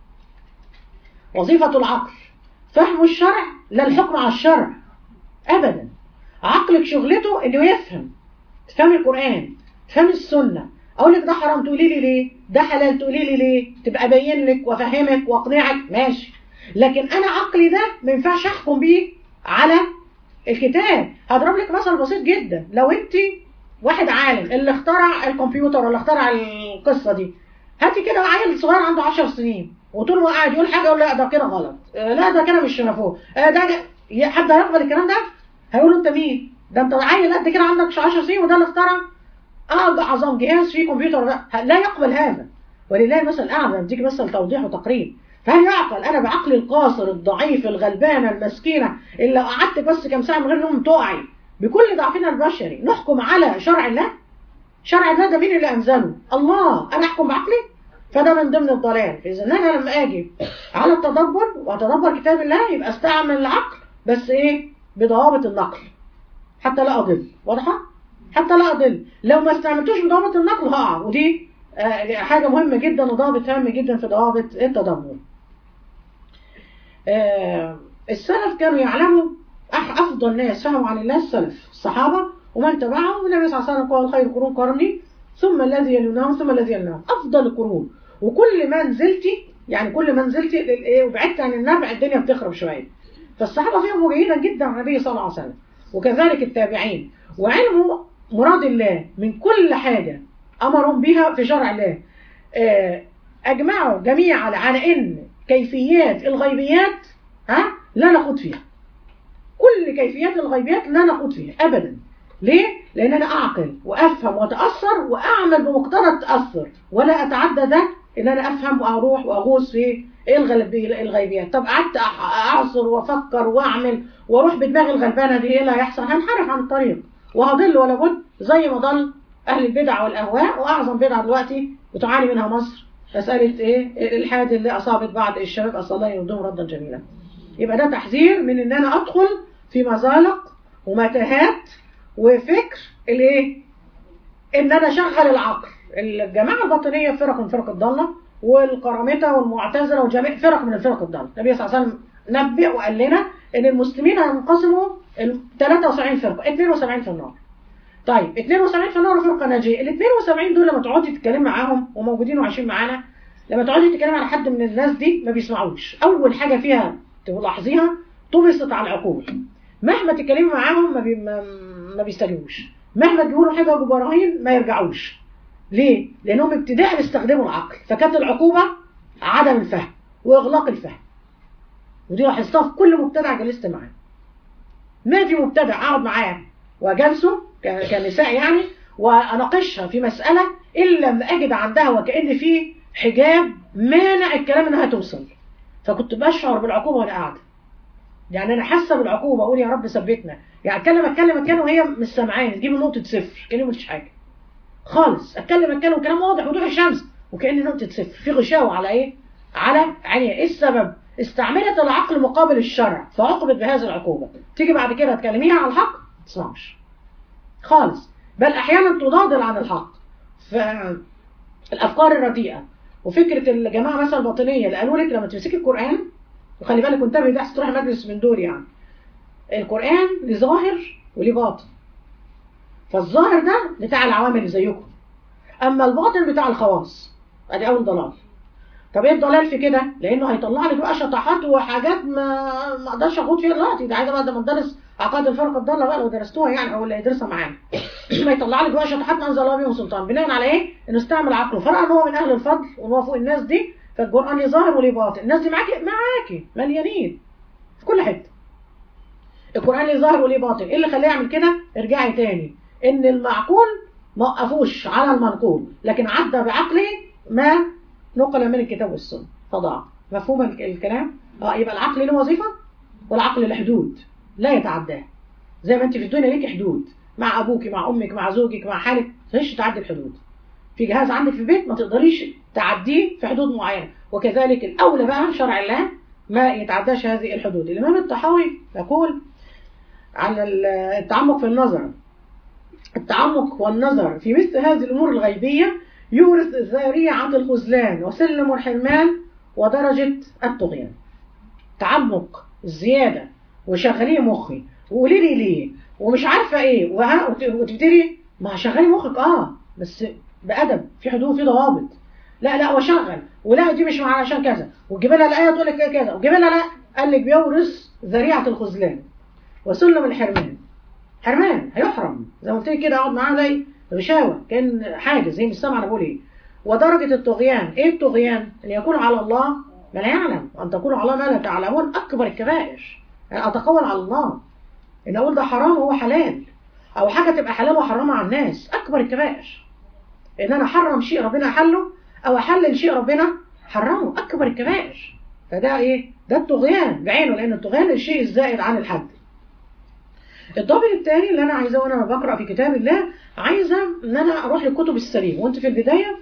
وظيفة العقل فهم الشرع لا الحكم على الشرع ابدا عقلك شغلته انه يفهم تفهم القرآن فهم السنه اقول لك ده حرام تقولي لي ليه ده حلال تقولي لي ليه تبقى ابين لك وافهمك واقنعك ماشي لكن انا عقلي ده ما ينفعش احكم بيه على الكتاب هضرب لك مثل بسيط جدا لو انت واحد عالم اللي اخترع الكمبيوتر ولا اخترع القصه دي هاتي كده عيل صغير عنده 10 سنين وطول ما قاعد يقول حاجه يقول لا ده كده غلط آه، لا ده كده مش شنفوه آه، ده ي- حد هيقبل الكلام ده هيقول له انت مين ده انت عيل قد كده عندك 10 سنين وده اللي اخترع اه ده عظام جهاز فيه كمبيوتر لا لا يقبل هذا ولله المثل الاعلى بديك مثل توضيح وتقريب فهل يعقل انا بعقلي القاصر الضعيف الغلبانه المسكينه اللي لو قعدت بس كام ساعه من غير نوم تقعي بكل ضعفنا البشري نحكم على شرع الله شرع الله ده مين اللي انزله الله انا احكم بعقلي فده من ضمن الضلال اذا انا لما اجي على التدبر واتدبر كتاب الله يبقى استعمل العقل بس ايه بضوابط النقل حتى لا اضل واضحه حتى لا اضل لو ما استعملتوش بضوابط النقل هقع ودي آه، حاجه مهمه جدا وضابط هام جدا في ضوابط التدبر آه، السلف كانوا يعلموا أح- افضل ناس فهموا عن الله السلف الصحابه ومن تبعهم والنبي صلى الله عليه وسلم قال خير القرون قرني ثم الذي يلونهم ثم الذي يلونهم افضل القرون وكل ما نزلتي يعني كل ما نزلتي لل- إيه، وبعدت عن النفع الدنيا بتخرب شويه فالصحابه فهموا جيدا جدا عن النبي صلى الله عليه وسلم وكذلك التابعين وعلموا مراد الله من كل حاجه امرهم بها في شرع الله آه، اجمعوا جميعا على ان كيفيات الغيبيات ها لا نخوض فيها كل كيفيات الغيبيات لا نخوض فيها ابدا ليه؟ لان انا اعقل وافهم واتاثر واعمل بمقتضى التاثر ولا اتعدى ده ان انا افهم واروح واغوص في ايه الغلبي- الغيبيات طب قعدت أح- اعصر وافكر واعمل واروح بدماغي الغلبانه دي ايه اللي هيحصل؟ هنحرف عن الطريق وهضل ولا بد زي ما ضل اهل البدع والاهواء واعظم بدعه دلوقتي بتعاني منها مصر مساله ايه؟ الالحاد اللي اصابت بعض الشباب اسال الله يردهم ردا جميلا. يبقى ده تحذير من ان انا ادخل في مزالق ومتاهات وفكر الايه ان انا اشغل العقل الجماعه الباطنيه فرق من فرق الضاله والقرامطه والمعتزله وجميع فرق من الفرق الضاله النبي صلى الله عليه وسلم نبئ وقال لنا ان المسلمين هينقسموا ال 73 فرقه 72 في النار طيب 72 في النار وفرقه ناجيه ال 72 دول لما تقعدي تتكلمي معاهم وموجودين وعايشين معانا لما تقعدي تتكلمي على حد من الناس دي ما بيسمعوش اول حاجه فيها تلاحظيها طمست على العقول مهما تتكلمي معاهم ما, بي... ما... ما بيستجيبوش مهما تجيبوا له حاجه وبراهين ما يرجعوش ليه؟ لانهم ابتداء بيستخدموا العقل فكانت العقوبه عدم الفهم واغلاق الفهم ودي لاحظتها في كل مبتدع جلست معاه ما في مبتدع اقعد معاه واجلسه ك- كنساء يعني واناقشها في مساله الا لما اجد عندها وكان في حجاب مانع الكلام انها توصل فكنت بشعر بالعقوبه وانا قاعده يعني انا حاسه بالعقوبه اقول يا رب ثبتنا يعني اتكلم اتكلم اتكلم وهي مش سامعاني تجيب نقطه صفر كاني ما قلتش حاجه خالص اتكلم اتكلم كلام واضح وضوح الشمس وكاني نقطه صفر في غشاوه على ايه على عينيها ايه السبب استعملت العقل مقابل الشرع فعوقبت بهذه العقوبه تيجي بعد كده تكلميها على الحق ما تسمعش خالص بل احيانا تضادل عن الحق فالافكار الرديئه وفكره الجماعه مثلا الباطنيه اللي قالوا لك لما تمسكي القران وخلي بالك وانتبهي ده تروحي مجلس من دول يعني القران ليه ظاهر وليه باطن فالظاهر ده بتاع العوام اللي زيكم اما الباطن بتاع الخواص ادي اول ضلال طب ايه الضلال في كده لانه هيطلع لك بقى شطحات وحاجات ما ما اقدرش اخوض فيها دلوقتي ده عايزه بقى ده مدرس عقائد الفرق الضاله بقى لو درستوها يعني او اللي هيدرسها معانا ما يطلع لك بقى شطحات ما انزل الله بهم سلطان بناء على ايه انه استعمل عقله فرق ان هو من اهل الفضل وان هو فوق الناس دي فالقران ليه ظاهر وليه باطن الناس دي معاكي معاكي مليانين في كل حته القران ليه ظاهر وليه باطن ايه اللي خلاه يعمل كده ارجعي تاني ان المعقول ما وقفوش على المنقول لكن عدى بعقله ما نقل من الكتاب والسنه فضاع مفهوم الك- الكلام اه يبقى العقل له وظيفه والعقل له حدود لا يتعداه زي ما انت في الدنيا ليك حدود مع ابوك مع امك مع زوجك مع حالك ما تقدريش تعدي الحدود في جهاز عندك في البيت ما تقدريش تعديه في حدود معينه وكذلك الاولى بقى شرع الله ما يتعداش هذه الحدود الامام الطحاوي يقول على التعمق في النظر التعمق والنظر في مثل هذه الامور الغيبيه يورث ذريعه الخذلان وسلم الحرمان ودرجه الطغيان تعمق الزياده وشغليه مخي وقولي لي ليه ومش عارفه ايه وها وت- وتبتدي ما شغلي مخك اه بس بادب في حدود في ضوابط لا لا وشغل ولا دي مش معناها عشان كذا وتجيب لها الايه تقول لك كذا وتجيب لها لا قال لك بيورث ذريعه الخذلان وسلم الحرمان حرمان هيحرم زي ما قلت لك كده اقعد معاه زي غشاوه كان حاجز هي مش سامعه انا بقول ايه ودرجه الطغيان ايه الطغيان ان يكون على الله ما لا يعلم وان تقولوا على الله ما لا تعلمون اكبر الكبائر يعني اتقول على الله ان اقول ده حرام وهو حلال او حاجه تبقى حلال واحرمها على الناس اكبر الكبائر ان انا احرم شيء ربنا احله او احلل شيء ربنا حرمه اكبر الكبائر فده ايه ده الطغيان بعينه لان الطغيان الشيء الزائد عن الحد الضابط الثاني اللي انا عايزاه وانا بقرا في كتاب الله عايزه ان انا اروح للكتب السليمه وانت في البدايه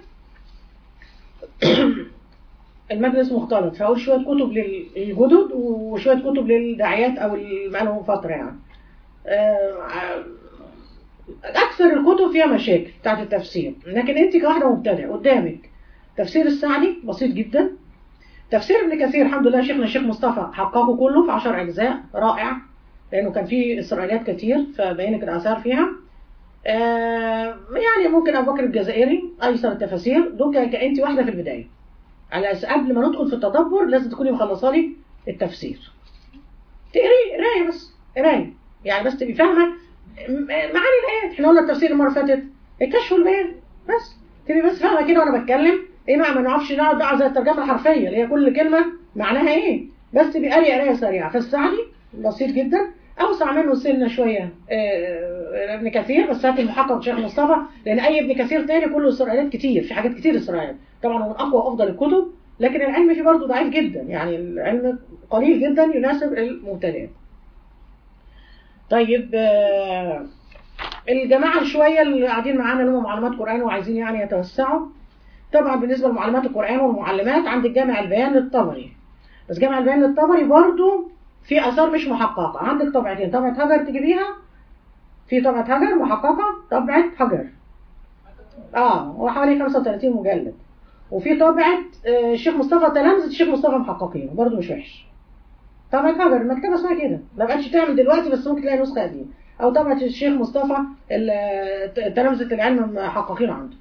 المجلس مختلط فاقول شويه كتب للجدد وشويه كتب للداعيات او اللي بقالهم فتره يعني آه، اكثر الكتب فيها مشاكل بتاعت التفسير لكن انت كواحده مبتدئه قدامك تفسير السعدي بسيط جدا تفسير ابن كثير الحمد لله شيخنا الشيخ مصطفى حققه كله في 10 اجزاء رائع لانه كان فيه اسرائيليات كتير فبينك الاثار فيها آه يعني ممكن ابو بكر الجزائري ايسر التفاسير دول كانت واحده في البدايه على أس- قبل ما ندخل في التدبر لازم تكوني مخلصه لي التفسير تقري قرايه بس قرايه يعني بس تبقي فاهمه م- معاني الايات احنا قلنا التفسير المره اللي فاتت الكشف والبيان بس تبقي بس فاهمه كده وانا بتكلم ايه ما ما نعرفش نقعد بقى زي الترجمه الحرفيه اللي هي كل كلمه معناها ايه بس تبقي قاري قرايه سريعه فالسعدي بسيط جدا اوسع منه سنه شويه آه، ابن كثير بس هات المحقق شيخ مصطفى لان اي ابن كثير تاني كله اسرائيليات كتير في حاجات كتير اسرائيل طبعا هو من اقوى وافضل الكتب لكن العلم فيه برضه ضعيف جدا يعني العلم قليل جدا يناسب المبتدئين طيب آه، الجماعه شويه اللي قاعدين معانا اللي هم معلومات قران وعايزين يعني يتوسعوا طبعا بالنسبه لمعلومات القران والمعلمات عندك جامع البيان للطبري بس جامع البيان للطبري برضه في اثار مش محققه عندك طبعتين طبعه هجر تجيبيها في طبعه هجر محققه طبعه هجر اه هو حوالي 35 مجلد وفي طبعه آه، الشيخ مصطفى تلامذه الشيخ مصطفى محققين برضه مش وحش طبعه هجر المكتبه اسمها كده ما بقتش تعمل دلوقتي بس ممكن تلاقي نسخه قديمه او طبعه الشيخ مصطفى ال- تلامذه العلم محققين عنده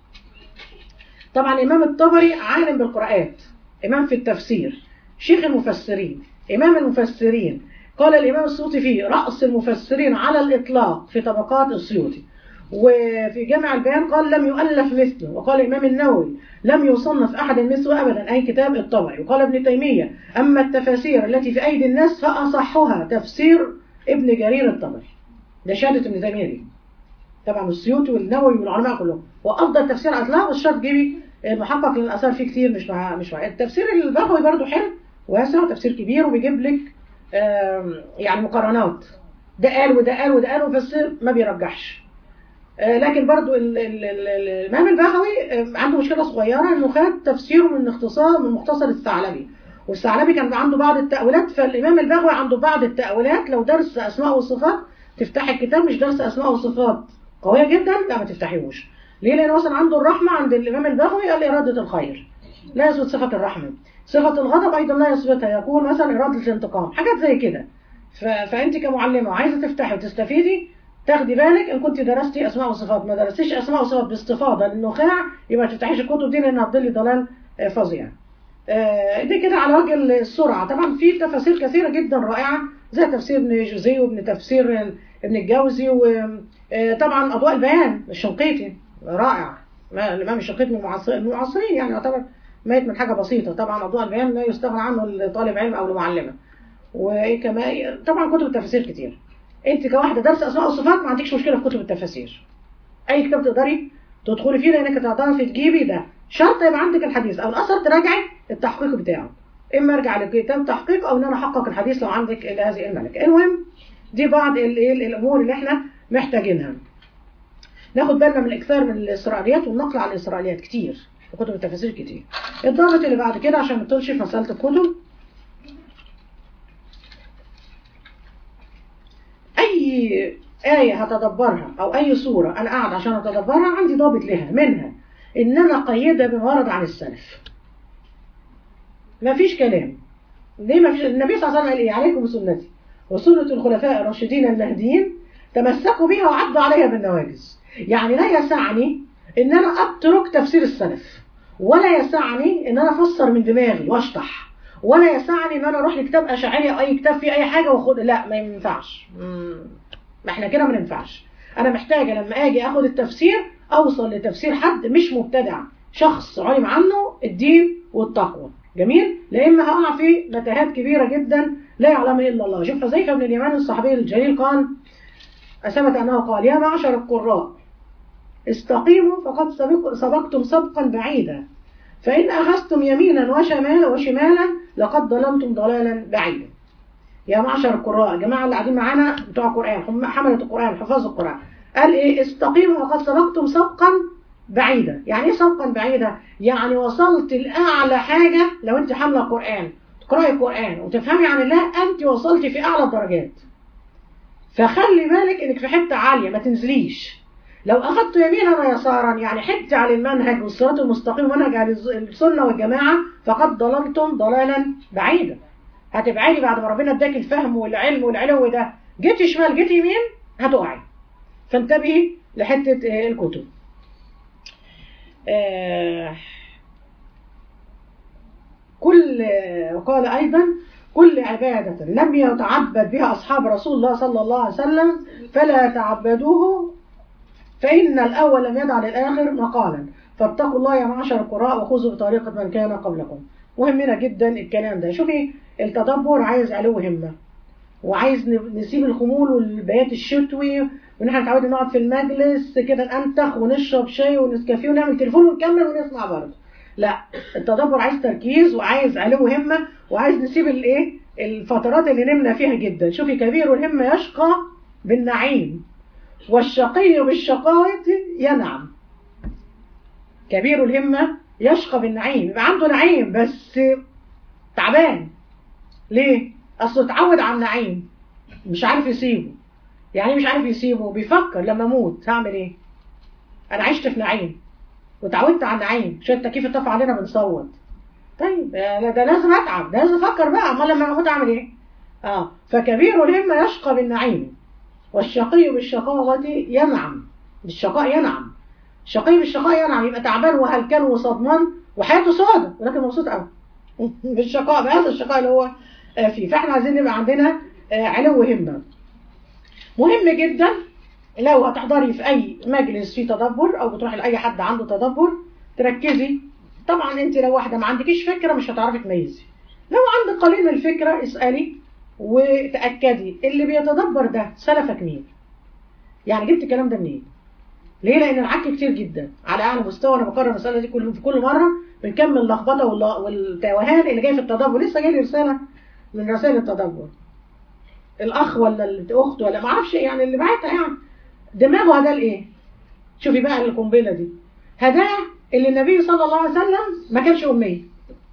طبعا الإمام الطبري عالم بالقراءات إمام في التفسير شيخ المفسرين إمام المفسرين قال الإمام السيوطي فيه رأس المفسرين على الإطلاق في طبقات السيوطي وفي جامع البيان قال لم يؤلف مثله وقال الإمام النووي لم يصنف أحد مثله أبدا أي كتاب الطبري وقال ابن تيمية أما التفاسير التي في أيدي الناس فأصحها تفسير ابن جرير الطبري ده شهادة ابن تيمية دي طبعا السيوطي والنووي والعلماء كلهم وافضل تفسير على الاطلاق الشرط جيبي محقق للاثار فيه كتير مش مع مش مع التفسير البغوي برضو حلو واسع تفسير كبير وبيجيب لك آم، يعني مقارنات ده قال وده قال وده قال بس ما بيرجحش آه، لكن برضو ال- ال- ال- ال- الامام البغوي آه، عنده مشكله صغيره انه خد تفسيره من اختصار من مختصر الثعلبي والثعلبي كان عنده بعض التاويلات فالامام البغوي عنده بعض التاويلات لو درس اسماء وصفات تفتح الكتاب مش درس اسماء وصفات قويه جدا لا ما تفتحيهوش ليه لان مثلا عنده الرحمه عند الامام البغوي قال اراده الخير لا يثبت صفه الرحمه صفه الغضب ايضا لا يثبتها يقول مثلا اراده الانتقام حاجات زي كده ف... فانت كمعلمه عايزه تفتحي وتستفيدي تاخدي بالك ان كنت درستي اسماء وصفات ما درستيش اسماء وصفات باستفاضه للنخاع يبقى ما تفتحيش الكتب دي لان هتضلي ضلال آه، فظيع آه، دي كده على وجه السرعه طبعا في تفاسير كثيره جدا رائعه زي تفسير ابن جوزي وابن تفسير ابن الجوزي وطبعا اضواء البيان الشنقيطي رائع ما- الامام الشنقيطي من المعاصر- من المعاصرين يعني يعتبر ميت من حاجه بسيطه طبعا اضواء البيان لا يستغنى عنه لطالب علم او لمعلمه وايه كمان طبعا كتب التفاسير كتير انت كواحده درس اسماء وصفات ما عندكش مشكله في كتب التفاسير اي كتاب تقدري تدخلي فيه لانك هتعرفي تجيبي ده شرط يبقى عندك الحديث او الاثر تراجعي التحقيق بتاعه اما ارجع لكتاب تحقيق او ان انا احقق الحديث لو عندك هذه الملكه المهم دي بعض ال- ال- الامور اللي احنا محتاجينها ناخد بالنا من الاكثار من الاسرائيليات والنقل على الاسرائيليات كتير في كتب التفاسير كتير الضابط اللي بعد كده عشان ما نطولش في مساله الكتب اي آية هتدبرها أو أي سورة أنا قاعد عشان أتدبرها عندي ضابط لها منها إن أنا أقيدها بما ورد عن السلف مفيش كلام ليه مفيش النبي صلى الله عليه وسلم قال إيه عليكم بسنتي وسنة الخلفاء الراشدين المهديين تمسكوا بها وعضوا عليها بالنواجذ يعني لا يسعني ان انا اترك تفسير السلف ولا يسعني ان انا افسر من دماغي واشطح ولا يسعني ان انا اروح لكتاب اشعري او اي كتاب فيه اي حاجه واخد لا ما ينفعش مم. ما احنا كده ما ينفعش انا محتاجه لما اجي اخد التفسير اوصل لتفسير حد مش مبتدع شخص علم عنه الدين والتقوى جميل لا اما هقع في متاهات كبيره جدا لا يعلمها الا الله شوف حذيفه بن اليمان الصحابي الجليل قال اثبت انه قال يا معشر القراء استقيموا فقد سبق سبقتم سبقا بعيدا فإن أخذتم يمينا وشمالا وشمالا لقد ضللتم ضلالا بعيدا يا معشر القراء الجماعة اللي قاعدين معانا بتوع القرآن هم حملة القرآن حفاظ القرآن قال إيه استقيموا فقد سبقتم سبقا بعيدا يعني إيه سبقا بعيدا يعني وصلت لأعلى حاجة لو أنت حاملة قرآن تقرأي القرآن وتفهمي عن الله أنت وصلتي في أعلى الدرجات فخلي بالك إنك في حتة عالية ما تنزليش لو أخذت يمينا ويسارا يعني حتى على المنهج والصراط المستقيم ومنهج على السنة والجماعة فقد ضللتم ضلالا بعيدا هتبعدي بعد ما ربنا اداك الفهم والعلم والعلو ده جيتي شمال جيتي يمين هتقعي فانتبهي لحتة الكتب آه كل وقال أيضا كل عبادة لم يتعبد بها أصحاب رسول الله صلى الله عليه وسلم فلا تعبدوه فإن الأول لم يدع للآخر مقالا فاتقوا الله يا معشر القراء وخذوا بطريقة من كان قبلكم مهمنا جدا الكلام ده شوفي التدبر عايز علو همة وعايز نسيب الخمول والبيات الشتوي وان احنا نتعود نقعد في المجلس كده ننتخ ونشرب شاي ونسكافيه ونعمل تليفون ونكمل ونسمع برضه لا التدبر عايز تركيز وعايز علو همة وعايز نسيب الايه الفترات اللي نمنا فيها جدا شوفي كبير الهمة يشقى بالنعيم والشقي بالشقاوة ينعم كبير الهمة يشقى بالنعيم يبقى عنده نعيم بس تعبان ليه؟ أصله اتعود على النعيم مش عارف يسيبه يعني مش عارف يسيبه بيفكر لما اموت هعمل ايه؟ انا عشت في نعيم وتعودت على النعيم شويه التكييف اتطفى علينا بنصوت طيب ده لازم اتعب ده لازم افكر بقى امال لما اموت اعمل ايه؟ اه فكبير الهمة يشقى بالنعيم والشقي بالشقاوة ينعم بالشقاء ينعم الشقي بالشقاء ينعم يبقى تعبان وهلكان وصدمان وحياته سودة ولكن مبسوط قوي بالشقاء بهذا الشقاء اللي هو فيه فاحنا عايزين يبقى عندنا علو همة مهم جدا لو هتحضري في اي مجلس فيه تدبر او بتروحي لاي حد عنده تدبر تركزي طبعا انت لو واحده ما عندكيش فكره مش هتعرفي تميزي لو عندك قليل الفكره اسالي وتأكدي اللي بيتدبر ده سلفك مين يعني جبت الكلام ده منين ليه لان العك كتير جدا على اعلى مستوى انا بكرر المساله دي كل في كل مره بنكمل اللخبطه والتوهان اللي جاي في التدبر لسه جاي لي رساله من رسائل التدبر الاخ ولا الاخت ولا ما اعرفش يعني اللي بعتها يعني دماغه هداه لايه شوفي بقى القنبله دي هداه اللي النبي صلى الله عليه وسلم ما كانش اميه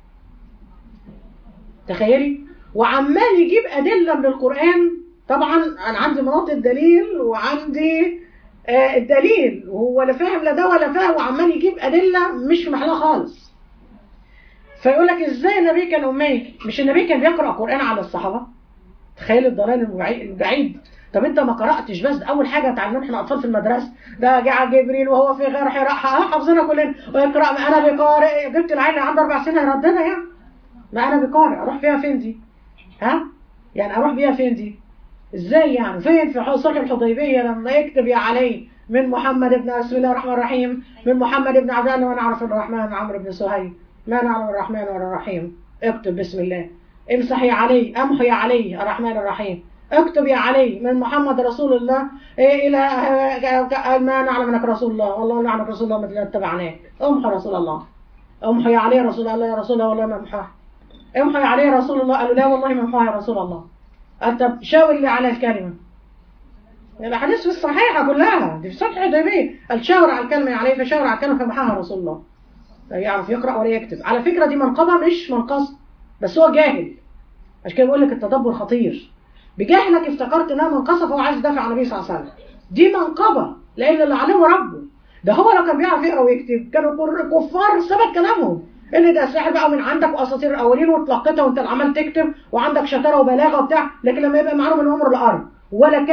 تخيلي وعمال يجيب أدلة من القرآن طبعا أنا عندي مناطق الدليل وعندي آه الدليل وهو لا فاهم لا ده ولا فاهم وعمال يجيب أدلة مش في محلها خالص فيقول لك ازاي النبي كان أمي مش النبي كان بيقرأ قرآن على الصحابة تخيل الضلال البعيد طب انت ما قرأتش بس اول حاجة اتعلمنا احنا اطفال في المدرسة ده جاء جبريل وهو في غير حراء حافظنا كلنا ويقرأ ما انا بقارئ جبت العيل اللي عنده اربع سنين هيردنا يعني ما انا بقارئ اروح فيها فين دي ها يعني اروح بيها فين دي ازاي يعني فين في صلح الحديبيه لما يكتب يا علي من محمد بن بسم الله الرحمن الرحيم من محمد بن عبد الله ونعرف الرحمن عمرو بن سهيل ما نعلم الرحمن ولا الرحيم اكتب بسم الله امسح يا علي امحو يا علي الرحمن الرحيم اكتب يا علي من محمد رسول الله إيه الى ما نعلم انك رسول الله والله نعلم رسول الله مثل اتبعناك امحو رسول الله امحو يا علي رسول الله يا رسول الله والله ما امحاه امحى عليه رسول الله قالوا لا والله ما امحى يا رسول الله انت شاور لي على الكلمه الاحاديث في الصحيحه كلها دي في صحيح الحديبيه قال شاور على الكلمه عليه فشاور على الكلمه فمحاها رسول الله لا يعرف يقرا ولا يكتب على فكره دي منقبه مش منقص بس هو جاهل عشان كده بقول لك التدبر خطير بجهلك افتكرت انها منقصه فهو عايز يدافع عن النبي صلى الله عليه وسلم دي منقبه لان اللي علمه ربه ده هو لو كان بيعرف يقرا ويكتب كانوا كفار سبب كلامهم ان ده سحر بقى من عندك واساطير الاولين وتلقيتها وانت عمال تكتب وعندك شطاره وبلاغه وبتاع لكن لما يبقى معلوم من عمر الارض ولا كتب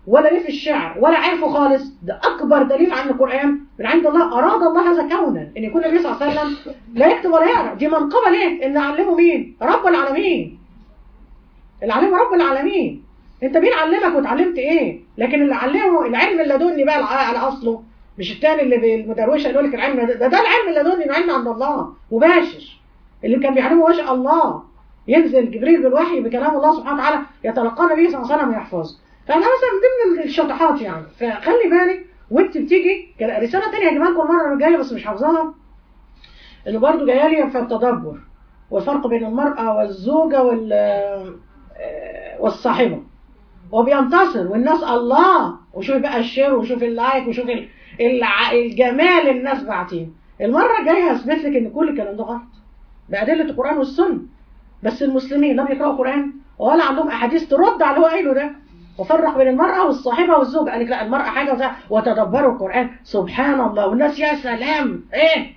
ولا ليه في الشعر ولا عارفه خالص ده اكبر دليل عن القران من عند الله اراد الله هذا كونا ان يكون النبي صلى الله عليه وسلم لا يكتب ولا يقرا دي منقبه ليه ان علمه مين رب العالمين اللي علمه رب العالمين انت مين علمك واتعلمت ايه لكن اللي علمه العلم اللدني بقى على اصله مش التاني اللي بالمدروشه يقول لك العلم ده ده العلم اللدني العلم عند الله مباشر اللي كان بيعلمه ما شاء الله ينزل جبريل بالوحي بكلام الله سبحانه وتعالى يتلقى النبي صلى الله عليه وسلم ويحفظه فانا مثلا من ضمن الشطحات يعني فخلي بالك وانت بتيجي رساله ثانيه هجيبها لكم المره الجايه بس مش حافظاها انه برضه جايه لي في التدبر والفرق بين المراه والزوجه وال والصاحبه وبينتصر والناس الله وشوف بقى الشير وشوف اللايك وشوف الجمال الناس باعتين المره الجايه هثبت لك ان كل الكلام ده غلط بادله القران والسنه بس المسلمين لا بيقراوا قران ولا عندهم احاديث ترد على اللي هو قايله ده وفرق بين المرأة والصاحبة والزوج قال لك لا المرأة حاجة وزي وتدبروا القرآن سبحان الله والناس يا سلام ايه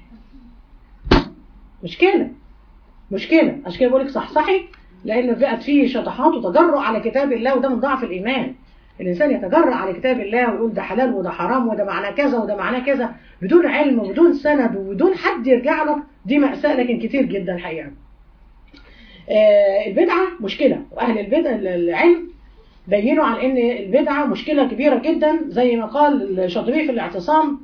مشكلة مشكلة عشان كده بقول لك صحصحي لأن بقت فيه شطحات وتجرؤ على كتاب الله وده من ضعف الإيمان الإنسان يتجرأ على كتاب الله ويقول ده حلال وده حرام وده معناه كذا وده معناه كذا بدون علم وبدون سند وبدون حد يرجع له دي مأساة لكن كتير جدا الحقيقة آه البدعة مشكلة وأهل البدع العلم بينوا عن ان البدعة مشكلة كبيرة جدا زي ما قال الشاطبي في الاعتصام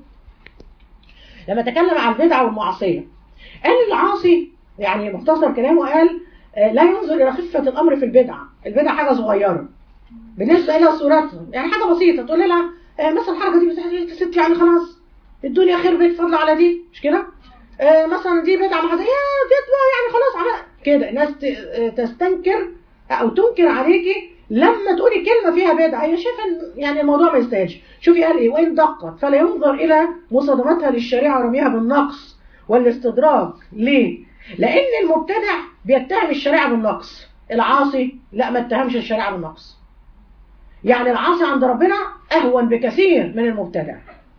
لما تكلم عن البدعة والمعصية قال العاصي يعني مختصر كلامه قال لا ينظر إلى خفة الأمر في البدعة البدعة حاجة صغيرة بالنسبة إلى صورتها يعني حاجة بسيطة تقول لها مثلا الحركة دي بتاعت ست يعني خلاص الدنيا خير بيت فضل على دي مش كده مثلا دي بدعة محزنة يا دي يعني خلاص على كده الناس تستنكر أو تنكر عليكي لما تقولي كلمة فيها بدعة هي شايفة يعني الموضوع ما يستاهلش شوفي قال ايه وإن دقت فلا ينظر إلى مصادمتها للشريعة ورميها بالنقص والاستدراك ليه؟ لأن المبتدع بيتهم الشريعة بالنقص العاصي لا ما اتهمش الشريعة بالنقص يعني العاصي عند ربنا أهون بكثير من المبتدع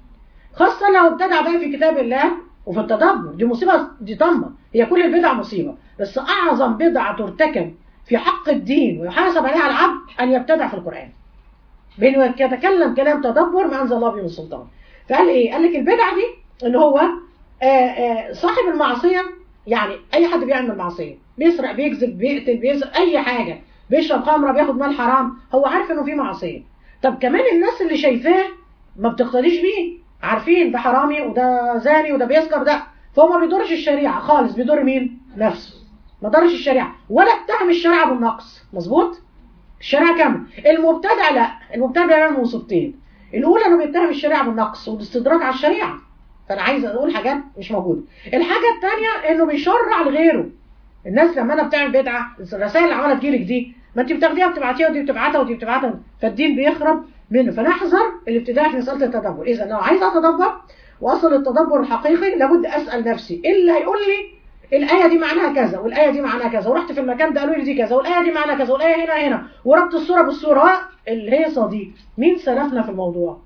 خاصة لو ابتدع بقى في كتاب الله وفي التدبر دي مصيبة دي طمة هي كل البدع مصيبة بس أعظم بدعة ترتكب في حق الدين ويحاسب عليها العبد أن يبتدع في القرآن بأنه يتكلم كلام تدبر ما أنزل الله به من سلطان فقال إيه؟ قال لك البدعة دي اللي هو آآ آآ صاحب المعصية يعني أي حد بيعمل معصية بيسرق بيكذب بيقتل بيسرق أي حاجة بيشرب خمرة بياخد مال حرام هو عارف إنه في معصية طب كمان الناس اللي شايفاه ما بتقتديش بيه عارفين ده حرامي وده زاني وده بيسكر ده فهو ما بيضرش الشريعة خالص بيضر مين؟ نفسه ما ضرش الشريعة ولا اتهم الشريعة بالنقص مظبوط الشريعة كامل المبتدع لا المبتدع له مصيبتين الاولى انه بيتهم الشريعة بالنقص والاستدراك على الشريعة فانا عايز اقول حاجات مش موجوده الحاجه الثانيه انه بيشرع لغيره الناس لما انا بتعمل بدعه الرسائل اللي عماله تجيلك دي ما انت بتاخديها وبتبعتيها ودي بتبعتها ودي بتبعتها فالدين بيخرب منه فنحذر الابتداع في مساله التدبر اذا لو عايز اتدبر واصل التدبر الحقيقي لابد اسال نفسي ايه اللي هيقول لي الآية دي معناها كذا والآية دي معناها كذا ورحت في المكان ده قالوا لي دي كذا والآية دي معناها كذا والآية هنا هنا وربط الصورة بالصورة الهيصة دي مين سلفنا في الموضوع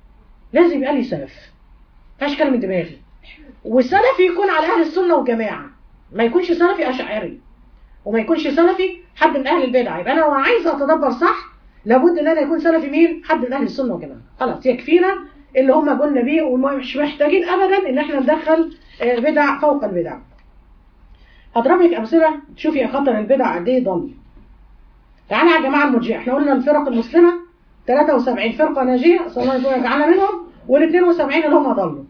لازم يبقى لي سلف فاش كلام من دماغي وسلفي يكون على أهل السنة والجماعة ما يكونش سلفي أشعري وما يكونش سلفي حد من أهل البدع يبقى أنا لو عايز أتدبر صح لابد ان انا يكون سلفي مين حد من اهل السنه والجماعه خلاص يكفينا اللي هم قلنا بيه ومش محتاجين ابدا ان احنا ندخل بدع فوق البدع هضرب لك امثله تشوفي خطر البدع قد ايه ضل تعالى يا جماعه المرجئه احنا قلنا الفرق المسلمه 73 فرقه ناجيه صلى الله عليه وسلم يجعلنا منهم وال 72 اللي هم ضلوا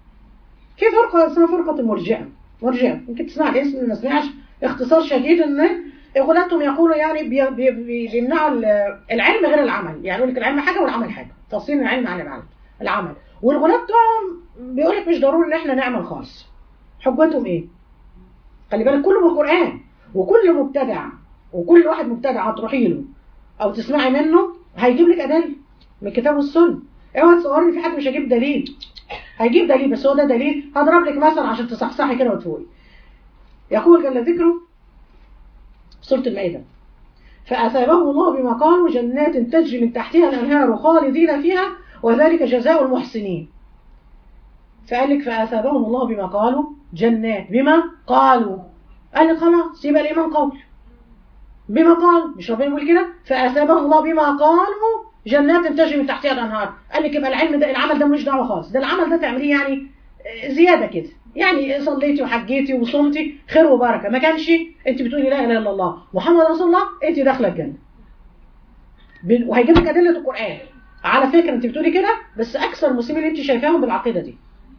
في فرقه اسمها فرقه المرجئه مرجئه يمكن تسمع الاسم ما سمعش اختصار شديد ان غلاتهم يقولوا يعني بي بي بي بيمنعوا العلم غير العمل يعني يقول لك العلم حاجه والعمل حاجه تفصيل العلم عن العمل العمل والغلاة بتوعهم بيقول لك مش ضروري ان احنا نعمل خالص حجتهم ايه خلي بالك كله بالقران وكل مبتدع وكل واحد مبتدع هتروحي له او تسمعي منه هيجيب لك ادله من الكتاب والسنه اوعى تصوري في حد مش هيجيب دليل هيجيب دليل بس هو ده دليل هضرب لك مثلا عشان تصحصحي كده وتفوقي يقول جل ذكره سورة المائدة فأثابهم الله بما قالوا جنات تجري من تحتها الأنهار خالدين فيها وذلك جزاء المحسنين فقال لك فأثابهم الله بما قالوا جنات بما قالوا قال لك خلاص يبقى الإيمان قول بما قال مش ربنا يقول كده فأثابهم الله بما قالوا جنات تجري من تحتها الانهار قال لك يبقى العلم ده العمل ده ملوش دعوه خالص ده العمل ده تعمليه يعني آه، زياده كده يعني صليتي وحجيتي وصمتي خير وبركه ما كانش انت بتقولي لا اله الا الله محمد رسول الله انت داخله الجنه بال- وهيجيب لك ادله القران على فكره انت بتقولي كده بس اكثر المسلمين اللي انت شايفاهم بالعقيده دي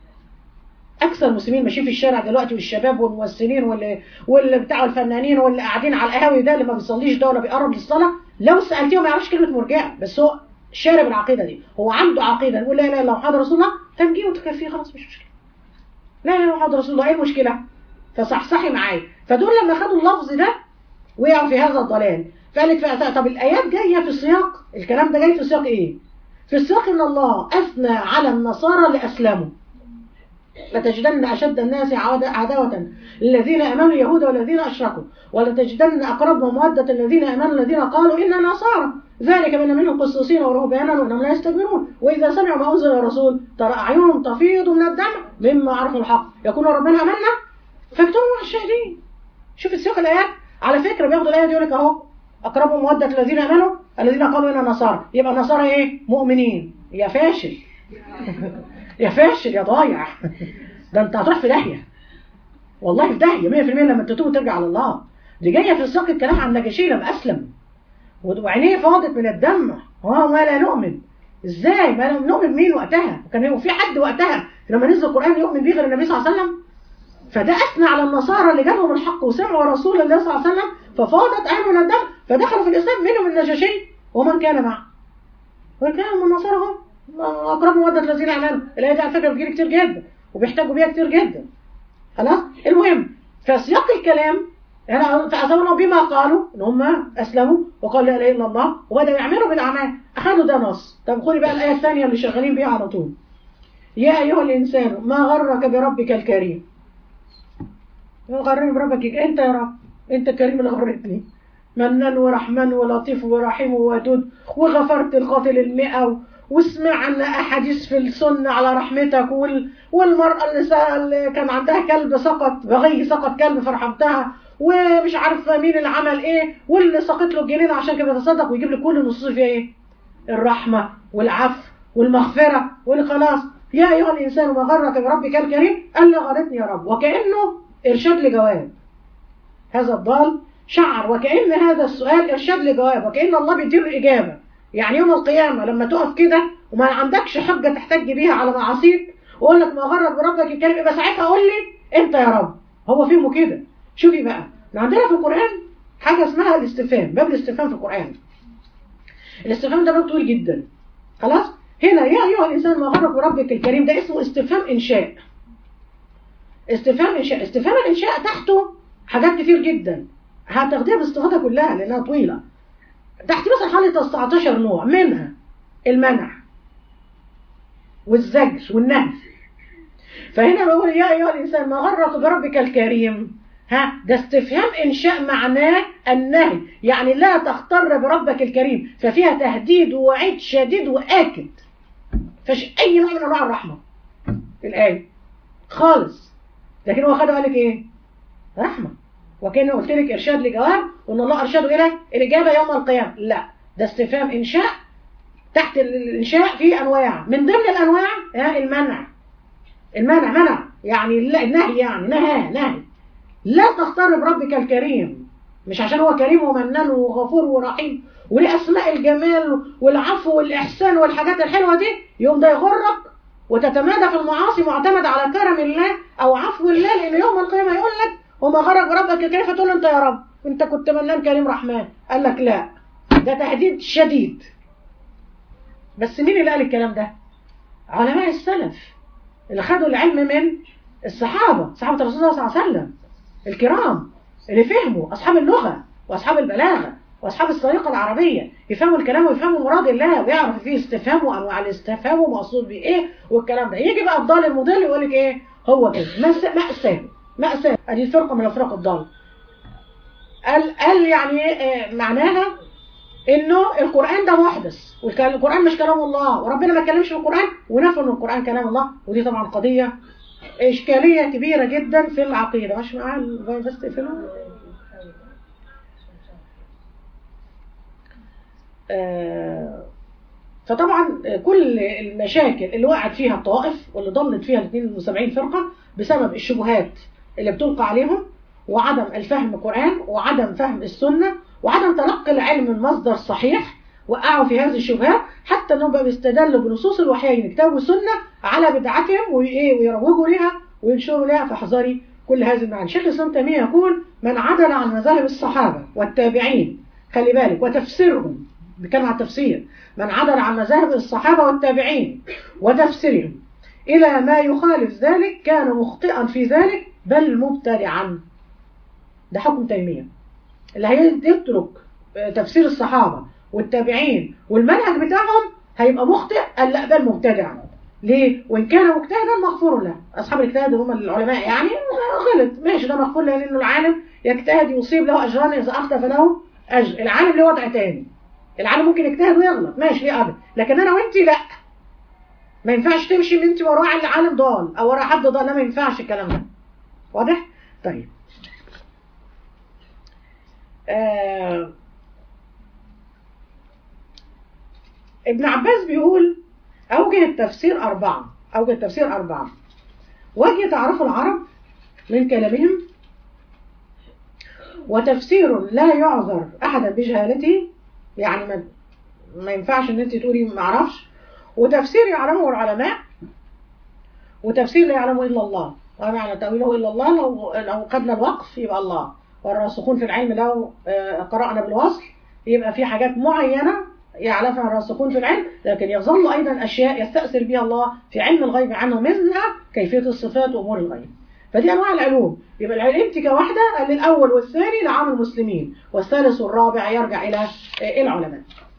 اكثر المسلمين ماشيين في الشارع دلوقتي والشباب والممثلين واللي واللي بتاع الفنانين واللي قاعدين على القهاوي ده اللي ما بيصليش ده ولا بيقرب للصلاه لو سالتيه ما يعرفش كلمه مرجع بس هو شارب العقيده دي هو عنده عقيده يقول لا اله الا الله محمد رسول الله تنجيه وتكفيه خلاص مش مشكله لا اله الا الله محمد رسول الله ايه المشكله فصحصحي معايا فدول لما خدوا اللفظ ده وقعوا في هذا الضلال فقال لك فأت- طب الايات جايه في سياق الكلام ده جاي في سياق ايه في سياق ان الله اثنى على النصارى اللي اسلموا لتجدن أشد الناس عاد- عداوة للذين آمنوا اليهود والذين أشركوا ولتجدن أقربهم مودة الذين آمنوا الذين قالوا إنا نصارى ذلك بأن منهم قسوسين ورهبانا وأنهم لا يستكبرون وإذا سمعوا ما أنزل الرسول ترى أعينهم تفيض من الدم مما عرفوا الحق يقولون ربنا آمنا فاكتبوا مع الشاهدين شوف السياق الآيات على فكرة بياخدوا الآية دي يقول لك أهو أقربهم مودة الذين آمنوا الذين قالوا إنا نصارى يبقى النصارى إيه؟ مؤمنين يا فاشل يا فاشل يا ضايع ده انت هتروح في داهيه والله في داهيه 100% لما تتوب وترجع على الله دي جايه في سياق الكلام عن النجاشي لما اسلم وعينيه فاضت من الدم اه ما لا نؤمن ازاي ما لا نؤمن مين وقتها وكان هو في حد وقتها لما نزل القران يؤمن بيه غير النبي صلى الله عليه وسلم فده اثنى على النصارى اللي جالهم الحق وسمعوا رسول الله صلى الله عليه وسلم ففاضت عين من الدم فدخلوا في الاسلام منهم النجاشي ومن كان معه وكانوا من النصارى هم اقرب مودة الذين امنوا الايه دي على فكره بتجيلي كتير جدا وبيحتاجوا بيها كتير جدا خلاص المهم فسياق الكلام هنا فأثرنا بما قالوا ان هم اسلموا وقالوا لا اله الا الله وبداوا يعملوا بالاعمال اخذوا ده نص طب خدي بقى الايه الثانيه اللي شغالين بيها على طول يا ايها الانسان ما غرك بربك الكريم غرني بربك انت يا رب انت الكريم اللي غرتني منان ورحمن ولطيف ورحيم وودود وغفرت القاتل المئة و- وسمعنا أحاديث في السنة على رحمتك وال... والمرأة اللي, سا... اللي كان عندها كلب سقط بغي سقط كلب فرحمتها ومش عارفة مين اللي عمل ايه واللي سقط له الجنين عشان كده يتصدق ويجيب لك كل نصوص فيها ايه الرحمة والعفو والمغفرة والخلاص يا أيها الإنسان ما غرك بربك الكريم قال لي غرتني يا رب وكأنه إرشاد لجواب هذا الضال شعر وكأن هذا السؤال إرشاد لجواب وكأن الله بيديله الإجابة يعني يوم القيامة لما تقف كده وما عندكش حجة تحتج بيها على معاصيك وأقول لك ما غرك بربك الكريم يبقى ساعتها قول لي أنت يا رب هو فهمه كده شوفي بقى إحنا عندنا في القرآن حاجة اسمها الاستفهام باب الاستفهام في القرآن الاستفهام ده باب طويل جدا خلاص هنا يا أيها الإنسان ما غرك بربك الكريم ده اسمه استفهام إنشاء استفهام إنشاء استفهام الإنشاء تحته حاجات كتير جدا هتاخديها باستفاضة كلها لأنها طويلة تحت مثلا حوالي 19 نوع منها المنع والزجر والنهي فهنا بقول يا أيها الإنسان ما غرك بربك الكريم ها ده استفهام إنشاء معناه النهي يعني لا تغتر بربك الكريم ففيها تهديد ووعيد شديد وآكد فش أي نوع من أنواع الرحمة في الآية خالص لكن هو خدها قال لك إيه رحمة وكأنه قلت لك إرشاد لجواب وإن الله أرشده إلى الإجابة يوم القيامة لا ده استفهام إنشاء تحت الإنشاء في أنواع من ضمن الأنواع ها المنع المنع منع يعني لا النهي يعني نهى نهي لا تختار بربك الكريم مش عشان هو كريم ومنان وغفور ورحيم وليه أسماء الجمال والعفو والإحسان والحاجات الحلوة دي يوم ده يغرك وتتمادى في المعاصي معتمد على كرم الله أو عفو الله لأن يوم القيامة يقول لك وما غرك بربك كيف تقول انت يا رب انت كنت منان كريم رحمن قال لك لا ده تهديد شديد بس مين اللي قال الكلام ده علماء السلف اللي خدوا العلم من الصحابة صحابة الرسول صلى الله عليه وسلم الكرام اللي فهموا أصحاب اللغة وأصحاب البلاغة وأصحاب الطريقة العربية يفهموا الكلام ويفهموا مراد الله ويعرف فيه استفهام وأنواع الاستفهام ومقصود بيه إيه والكلام ده يجي بقى الضال المضل يقول لك إيه هو كده مأساة مأساة ادي الفرقة من الفرق الضالة قال قال يعني ايه معناها انه القرآن ده محدث والقرآن مش كلام الله وربنا ما اتكلمش في القرآن ونفوا ان القرآن كلام الله ودي طبعا قضية اشكالية كبيرة جدا في العقيدة مش معاه بس تقفلوا آه فطبعا كل المشاكل اللي وقعت فيها الطوائف واللي ضلت فيها ال 72 فرقه بسبب الشبهات اللي بتلقى عليهم وعدم الفهم القرآن وعدم فهم السنة وعدم تلقي العلم من مصدر صحيح وقعوا في هذه الشبهات حتى انهم بقوا بيستدلوا بنصوص الوحيين كتاب والسنة على بدعتهم وإيه ويروجوا لها وينشروا لها فاحذري كل هذه المعاني شيخ الإسلام تيمية يقول من عدل عن مذاهب الصحابة والتابعين خلي بالك وتفسيرهم بكلمة على التفسير من عدل عن مذاهب الصحابة والتابعين وتفسيرهم إلى ما يخالف ذلك كان مخطئا في ذلك بل مبتدعا ده حكم تيمية اللي هيترك تفسير الصحابة والتابعين والمنهج بتاعهم هيبقى مخطئ قال لا بل مبتدع ليه؟ وإن كان مجتهدا مغفور له أصحاب الاجتهاد هم العلماء يعني غلط ماشي ده مغفور له لأنه العالم يجتهد يصيب له أجران إذا أخطأ فله أجر العالم له وضع تاني العالم ممكن يجتهد ويغلط ماشي ليه أبدا لكن أنا وأنت لا ما ينفعش تمشي من أنت وراء العالم ضال أو وراء حد ضال لا ما ينفعش الكلام ده واضح؟ طيب آه ابن عباس بيقول أوجه التفسير أربعة أوجه التفسير أربعة وجه تعرف العرب من كلامهم وتفسير لا يعذر أحدا بجهالته يعني ما, ما ينفعش ان انت تقولي ما اعرفش وتفسير يعلمه العلماء وتفسير لا يعلمه الا الله ومعنى تأويله الا الله لو لو قدنا الوقف يبقى الله والراسخون في العلم لو قرأنا بالوصل يبقى في حاجات معينة يعرفها الراسخون في العلم لكن يظل أيضا أشياء يستأثر بها الله في علم الغيب عنه منها كيفية الصفات وأمور الغيب فدي أنواع العلوم يبقى العلم كواحدة للأول والثاني لعام المسلمين والثالث والرابع يرجع إلى العلماء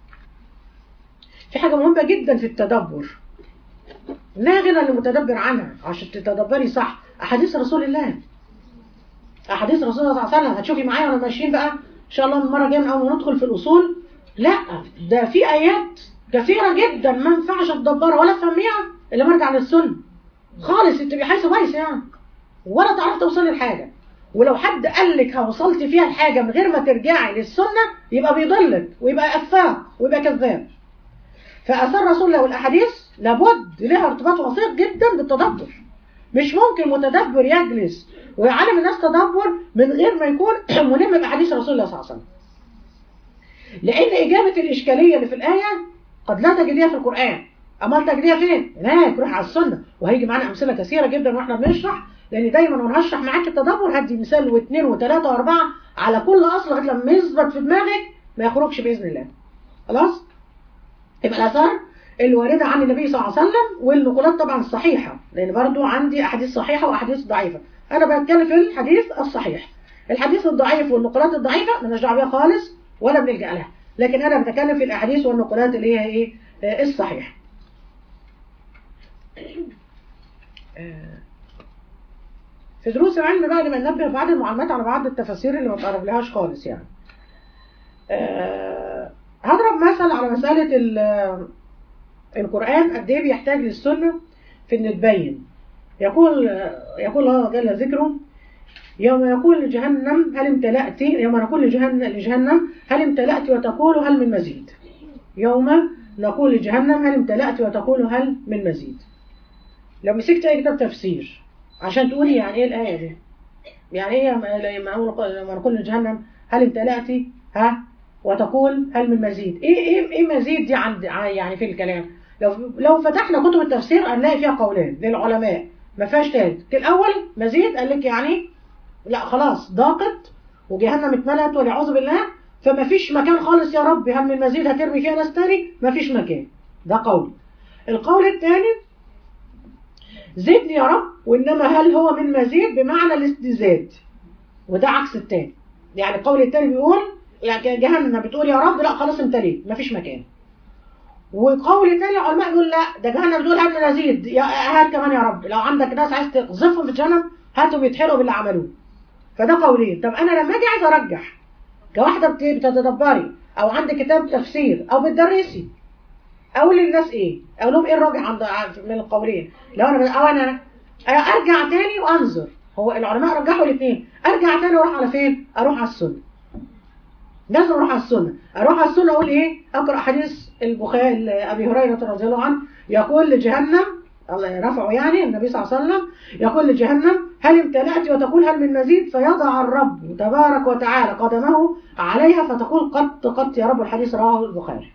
في حاجة مهمة جدا في التدبر لا غنى للمتدبر عنها عشان تتدبري صح أحاديث رسول الله أحاديث رسول الله صلى الله عليه وسلم هتشوفي معايا وانا ماشيين بقى إن شاء الله المرة الجاية من أول ما ندخل في الأصول لا ده في آيات كثيرة جدا ما ينفعش تدبرها ولا تفهميها إلا ما ارجع للسنة خالص انت حيث كويس يعني ولا تعرف توصلي لحاجة ولو حد قال لك وصلت فيها الحاجة من غير ما ترجعي للسنة يبقى بيضلك ويبقى أفاق ويبقى كذاب فأثار رسول الله والأحاديث لابد لها ارتباط وثيق جدا بالتدبر مش ممكن متدبر يجلس ويعلم الناس تدبر من غير ما يكون ملم بأحاديث رسول الله صلى الله عليه وسلم لأن إجابة الإشكالية اللي في الآية قد لا تجديها في القرآن أمال تجديها فين؟ هناك روح على السنة وهيجي معانا أمثلة كثيرة جدا وإحنا بنشرح لأن دايما وأنا هشرح معاك التدبر هدي مثال واثنين وثلاثة وأربعة على كل أصل لغاية لما يثبت في دماغك ما يخرجش بإذن الله خلاص؟ يبقى الآثار الواردة عن النبي صلى الله عليه وسلم والنقولات طبعا الصحيحة لأن برضو عندي أحاديث صحيحة وأحاديث ضعيفة أنا بتكلم في الحديث الصحيح الحديث الضعيف والنقولات الضعيفة مالناش دعوة بيها خالص ولا بنلجأ لها لكن أنا بتكلم في الأحاديث والنقولات اللي هي إيه آه الصحيحة في دروس العلم بقى لما ننبه بعض المعلومات على بعض التفاسير اللي ما تقرب لهاش خالص يعني أه هضرب مثل على مسألة القرآن قد ايه بيحتاج للسنة في ان تبين يقول يقول الله جل ذكره يوم يقول لجهنم هل امتلأت يوم نقول لجهنم, لجهنم هل امتلأت وتقول هل من مزيد يوم نقول لجهنم هل امتلأت وتقول هل من مزيد لو مسكت اي كتاب تفسير عشان تقولي يعني ايه الآية دي يعني ايه لما نقول لجهنم هل امتلأت ها وتقول هل من مزيد ايه ايه ايه مزيد دي عند يعني في الكلام لو لو فتحنا كتب التفسير هنلاقي فيها قولين للعلماء ما فيهاش تالت الاول مزيد قال لك يعني لا خلاص ضاقت وجهنم اتملت والعياذ بالله فما فيش مكان خالص يا رب هل من مزيد هترمي فيها ناس تاني ما فيش مكان ده قول القول الثاني زدني يا رب وانما هل هو من مزيد بمعنى الاستزاد وده عكس الثاني يعني القول الثاني بيقول يعني جهنم بتقول يا رب لا خلاص امتليت مفيش مكان وقول تاني العلماء يقول لا ده جهنم بتقول هات من نزيد هات كمان يا رب لو عندك ناس عايز تقذفهم في جهنم هاتهم يتحرقوا باللي عملوه فده قولين طب انا لما اجي عايز ارجح كواحده بتتدبري او عندك كتاب تفسير او بتدرسي اقول للناس ايه اقول لهم ايه الراجح عند من القولين لو انا او انا ارجع تاني وانظر هو العلماء رجحوا الاثنين ارجع تاني واروح على فين اروح على السنه لازم اروح على السنه اروح على السنه اقول ايه اقرا حديث البخاري ابي هريره رضي الله عنه يقول لجهنم الله رفعه يعني النبي صلى الله عليه وسلم يقول لجهنم هل امتلأت وتقول هل من مزيد فيضع الرب تبارك وتعالى قدمه عليها فتقول قط قط يا رب الحديث رواه البخاري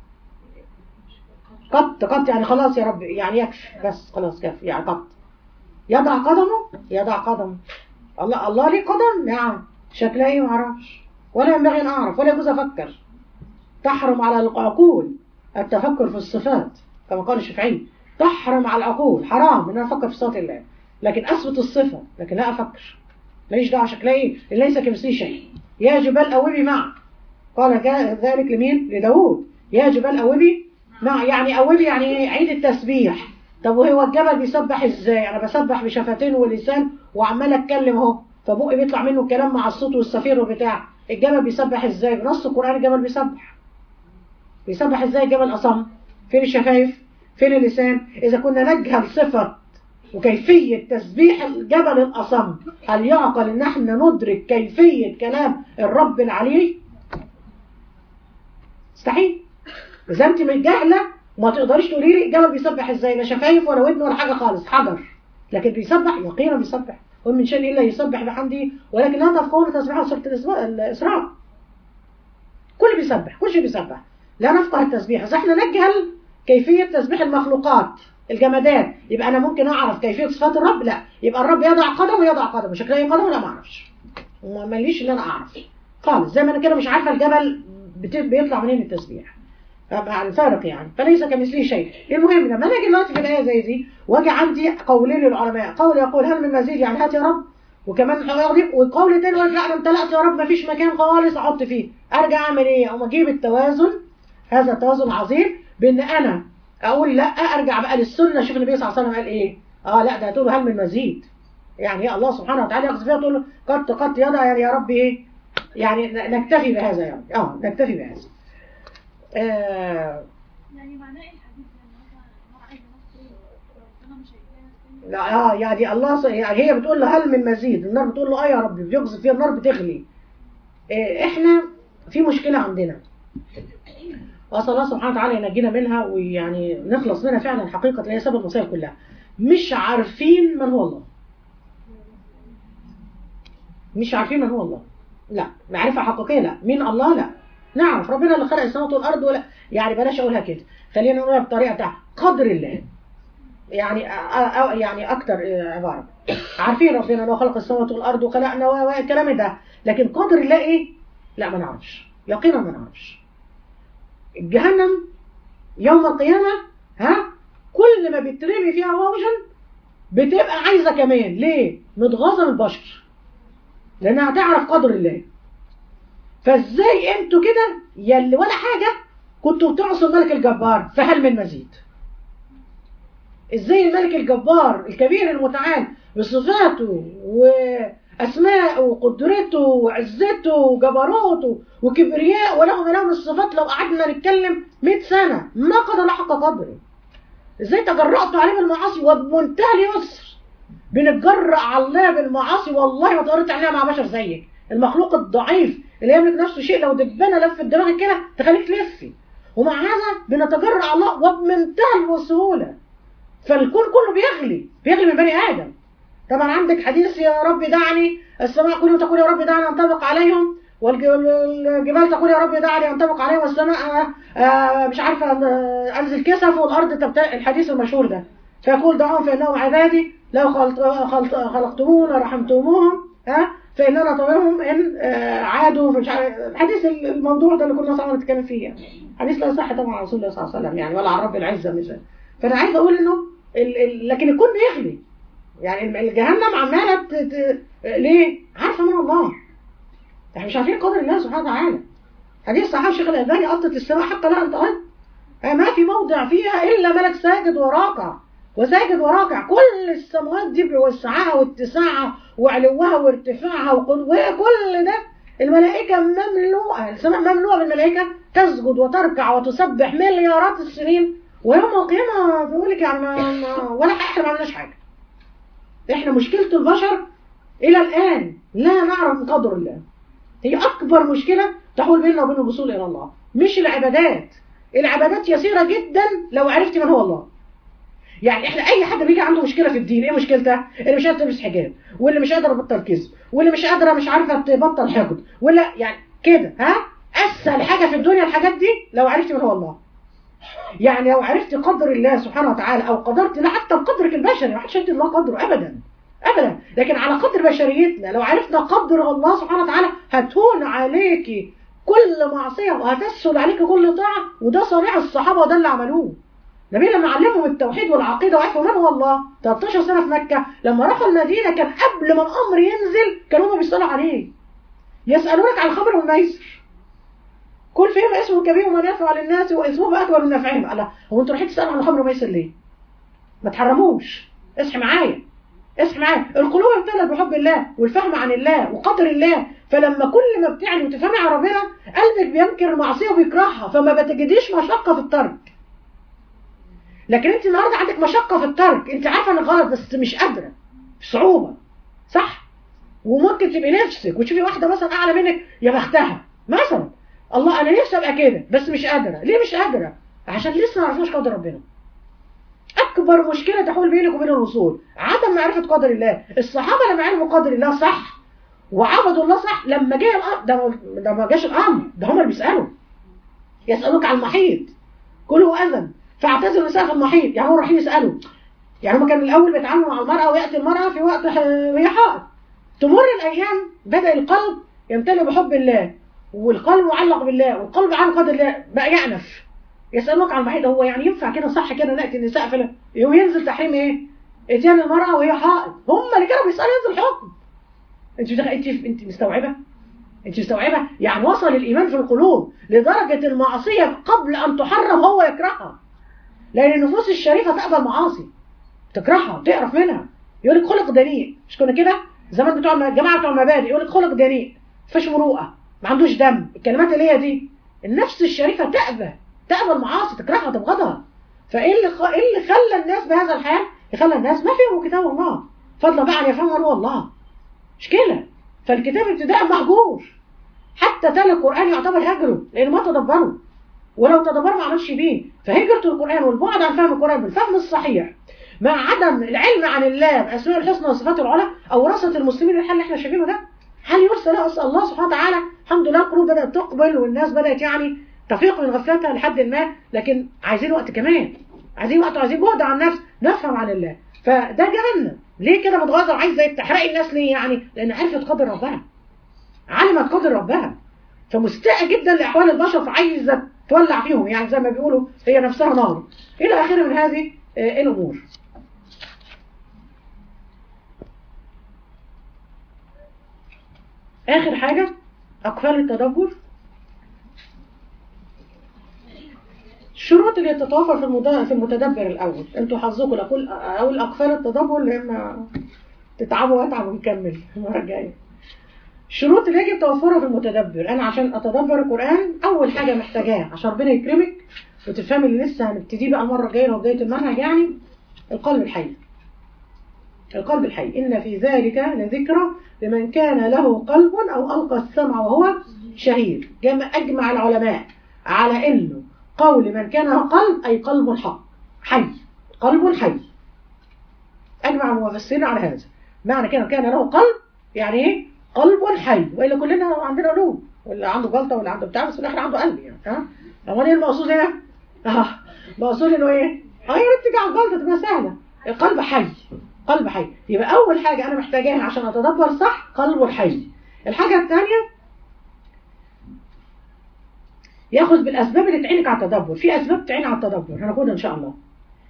قط قط يعني خلاص يا رب يعني يكفي بس خلاص كفي يعني قط يضع قدمه يضع قدمه الله الله ليه قدم نعم شكلها ايه ما اعرفش ولا ينبغي ان اعرف ولا يجوز افكر تحرم على العقول التفكر في الصفات كما قال الشافعي تحرم على العقول حرام ان انا افكر في صفات الله لكن اثبت الصفه لكن لا افكر ماليش دعوه شكلها ايه ليس كمثلي شيء يا جبال اوبي معه قال ذلك لمين لداوود يا جبال اوبي مع يعني اوبي يعني ايه عيد التسبيح طب وهو الجبل بيسبح ازاي انا بسبح بشفتين ولسان وعمال اتكلم اهو فبقي بيطلع منه الكلام مع الصوت والصفير وبتاع الجبل بيسبح ازاي بنص القران الجبل بيسبح بيسبح ازاي الجبل اصم فين الشفايف فين اللسان اذا كنا نجهل صفه وكيفية تسبيح الجبل الأصم هل يعقل ان احنا ندرك كيفية كلام الرب العلي مستحيل اذا انت جاهلة وما تقدريش تقولي لي الجبل بيسبح ازاي لا شفايف ولا ودن ولا حاجة خالص حجر لكن بيسبح يقينا بيسبح ومن شيء الا يسبح بحمده ولكن لا تفقهون تسبيحه سورة الاسراء كل بيسبح كل شيء بيسبح لا نفقه التسبيح بس احنا نجهل كيفية تسبيح المخلوقات الجمادات يبقى انا ممكن اعرف كيفيه صفات الرب لا يبقى الرب يضع قدم ويضع قدم شكلها ايه قدم لا ما اعرفش ماليش ان انا اعرف خالص زي ما انا كده مش عارفه الجبل بيطلع منين التسبيح الفارق يعني فليس كمثله شيء المهم لما انا اجي دلوقتي في الايه زي دي واجي عندي قولين للعلماء قول يقول هل من مزيد يعني هات يا رب وكمان وقول تاني يقول لا انا امتلأت يا رب ما فيش مكان خالص احط فيه ارجع اعمل ايه اقوم اجيب التوازن هذا التوازن عظيم بان انا اقول لا ارجع بقى للسنه اشوف النبي صلى الله عليه وسلم قال ايه اه لا ده هتقول هل من مزيد يعني يا الله سبحانه وتعالى يقصد فيها تقول له قد قد يضع يعني يا رب ايه يعني نكتفي بهذا يعني اه نكتفي بهذا آه يعني معناه ايه الحديث يعني هو عايز نص ربنا مش هيديها لا اه يعني الله يعني هي بتقول له هل من مزيد النار بتقول له اه يا رب بيقصد فيها النار بتغلي آه احنا في مشكله عندنا واسال الله سبحانه وتعالى ينجينا منها ويعني نخلص منها فعلا حقيقه اللي هي سبب المصايب كلها مش عارفين من هو الله مش عارفين من هو الله لا معرفه حقيقيه لا مين الله لا نعرف ربنا اللي خلق السماوات والارض ولا يعني بلاش اقولها كده خلينا نقولها بالطريقه بتاعها قدر الله يعني أو يعني اكتر عباره عارفين ربنا انه خلق السماوات والارض وخلقنا والكلام ده لكن قدر الله ايه لا ما نعرفش يقينا ما نعرفش جهنم يوم القيامه ها كل ما بيترمي فيها موجا بتبقى عايزه كمان ليه متغاظه من البشر لانها تعرف قدر الله فازاي انتوا كده يلي ولا حاجه كنتوا بتعصوا الملك الجبار فهل من مزيد ازاي الملك الجبار الكبير المتعال بصفاته واسماءه وقدرته وعزته وجبروته وكبرياء وله ملام الصفات لو قعدنا نتكلم 100 سنه ما قدر حق قدره ازاي تجرأتوا عليه بالمعاصي وبمنتهى اليسر بنتجرأ على الله بالمعاصي والله ما تقدروا تعملها مع بشر زيك المخلوق الضعيف اللي يملك نفسه شيء لو دبانه لفت دماغك كده تخليك تلفي ومع هذا بنتجرأ على الله وبمنتهى السهوله فالكون كله بيغلي بيغلي من بني ادم طبعا عندك حديث يا رب دعني السماء كل يوم تقول يا رب دعني انطبق عليهم والجبال تقول يا رب دعني انطبق عليهم والسماء آه مش عارفه انزل كسف والارض تبتلع الحديث المشهور ده فيقول دعوهم فانهم عبادي لو خلط خلط خلقتمونا رحمتموهم ها فاننا طويهم ان عادوا مش عارف حديث الموضوع ده اللي كنا صعب نتكلم فيه يعني حديث لا صح طبعا رسول الله صلى الله عليه وسلم يعني ولا عن رب العزه مثلا فانا عايز اقول انه ال ال لكن الكون بيغلي يعني الجهنم عماله ت... ت... ليه؟ عارفه من الله احنا مش عارفين قدر الله سبحانه وتعالى حديث صحيح الشيخ الالباني قطت السماء حتى لا انتهت ما في موضع فيها الا ملك ساجد وراكع وساجد وراكع كل السماوات دي بوسعها واتساعها وعلوها وارتفاعها وكل ده الملائكة مملوءة السماء مملوءة بالملائكة تسجد وتركع وتسبح مليارات السنين ويوم القيامة بيقول لك يعني ما ولا احنا ما عملناش حاجة احنا مشكلة البشر إلى الآن لا نعرف قدر الله هي أكبر مشكلة تحول بيننا وبين الوصول الى الله مش العبادات العبادات يسيره جدا لو عرفت من هو الله يعني احنا اي حد بيجي عنده مشكله في الدين ايه مشكلتها اللي مش قادر تلبس حجاب واللي مش قادره تبطل كذب واللي مش قادره مش عارفه تبطل حقد ولا يعني كده ها اسهل حاجه في الدنيا الحاجات دي لو عرفت من هو الله يعني لو عرفت قدر الله سبحانه وتعالى او قدرت لا حتى بقدرك البشري ما حدش يدي الله قدره ابدا ابدا لكن على قدر بشريتنا لو عرفنا قدر الله سبحانه وتعالى هتهون عليكي كل معصيه وهتسهل عليك كل طاعه وده صنيع الصحابه وده اللي عملوه النبي لما علمهم التوحيد والعقيده وعرفوا من هو الله 13 سنه في مكه لما راحوا المدينه كان قبل ما الامر ينزل كانوا هم بيصلوا عليه يسالونك عن الخمر والميسر كل فيهم اسمه كبير ومنافع للناس واسمه اكبر من نفعهم الله هو انتوا رايحين تسالوا عن الخمر والميسر ليه؟ ما تحرموش اصحي معايا اصحي معايا القلوب امتلت بحب الله والفهم عن الله وقدر الله فلما كل ما بتعلي وتفهمي عن ربنا قلبك بينكر المعصيه وبيكرهها فما بتجديش مشقه في الترك لكن انت النهارده عندك مشقه في الترك انت عارفه ان غلط بس مش قادره صعوبه صح وممكن تبقي نفسك وتشوفي واحده مثلا اعلى منك يا بختها مثلا الله انا نفسي ابقى كده بس مش قادره ليه مش قادره عشان لسه ما عرفناش قدر ربنا اكبر مشكله تحول بينك وبين الوصول عدم معرفه قدر الله الصحابه لما عرفوا قدر الله صح وعبدوا الله صح لما جه الامر ده ده ما جاش الامر ده هم اللي بيسالوا يسالوك عن المحيط كله اذن فاعتزلوا النساء في المحيط يعني هم رايحين يسالوا يعني هم كانوا الاول بيتعاملوا مع المراه وياتي المراه في وقت وهي حائض تمر الايام بدا القلب يمتلئ بحب الله والقلب معلق بالله والقلب عن قدر الله بقى يعنف يسألوك عن المحيط هو يعني ينفع كده صح كده نأتي النساء في وينزل تحريم ايه؟ اتيان المرأة وهي حائض هم اللي كانوا بيسألوا ينزل حكم انت بتخ... انت انت مستوعبة؟ انت مستوعبة؟ يعني وصل الإيمان في القلوب لدرجة المعصية قبل أن تحرم هو يكرهها لأن النفوس الشريفة تقبل معاصي تكرهها تقرف منها يقول لك خلق دنيء مش كنا كده؟ زمان بتوع الجماعة بتوع المبادئ يقول لك خلق دنيء فيش مروءة ما عندوش دم الكلمات اللي هي دي النفس الشريفة تأبى تقبل معاصي تكرهها تبغضها فايه اللي خ... ايه اللي خلى الناس بهذا الحال يخلى الناس ما فهموا كتاب الله فضلا بقى ان يفهموا هو الله مش كده فالكتاب ابتداء مهجور حتى تالي القران يعتبر هجره لانه ما تدبروا ولو تدبر ما عملش بيه فهجرة القران والبعد عن فهم القران بالفهم الصحيح مع عدم العلم عن الله باسماء الحسنى وصفاته العلى اورثت المسلمين الحال اللي احنا شايفينه ده هل يرسل اسال الله سبحانه وتعالى الحمد لله القلوب بدات تقبل والناس بدات يعني تفيق من غفلتها لحد ما لكن عايزين وقت كمان عايزين وقت وعايزين بعد عن النفس نفهم عن الله فده جهنم ليه كده متغاظه وعايزه تحرقي الناس ليه يعني لان عرفت قدر ربها علمت قدر ربها فمستاء جدا لاحوال البشر فعايزه تولع فيهم يعني زي ما بيقولوا هي نفسها نار الى اخره من هذه الامور اخر حاجه اقفال التدبر الشروط اللي تتوفر في المد... في المتدبر الاول انتوا حظكم اقول اقول اقفال التدبر لما تتعبوا واتعب ونكمل المره الجايه الشروط اللي يجب توفرها في المتدبر انا عشان اتدبر القران اول حاجه محتاجاها عشان ربنا يكرمك وتفهمي اللي لسه هنبتدي بقى المره الجايه لو بدايه المنهج يعني القلب الحي القلب الحي ان في ذلك لذكرى لمن كان له قلب او القى السمع وهو شهيد جمع اجمع العلماء على انه قول من كان له قلب أي قلب حق حي قلب حي أجمع المفسرين على هذا معنى كده كان له قلب يعني إيه قلب حي وإلا كلنا عندنا قلوب واللي عنده جلطة واللي عنده بتاع بس في الآخر عنده قلب يعني ها أمال إيه المقصود هنا؟ آه المقصود إنه إيه؟ أه يا ريت تيجي على الجلطة تبقى سهلة القلب حي قلب حي يبقى أول حاجة أنا محتاجاها عشان أتدبر صح قلب حي الحاجة الثانية ياخذ بالاسباب اللي تعينك على التدبر في اسباب تعين على التدبر هناخدها ان شاء الله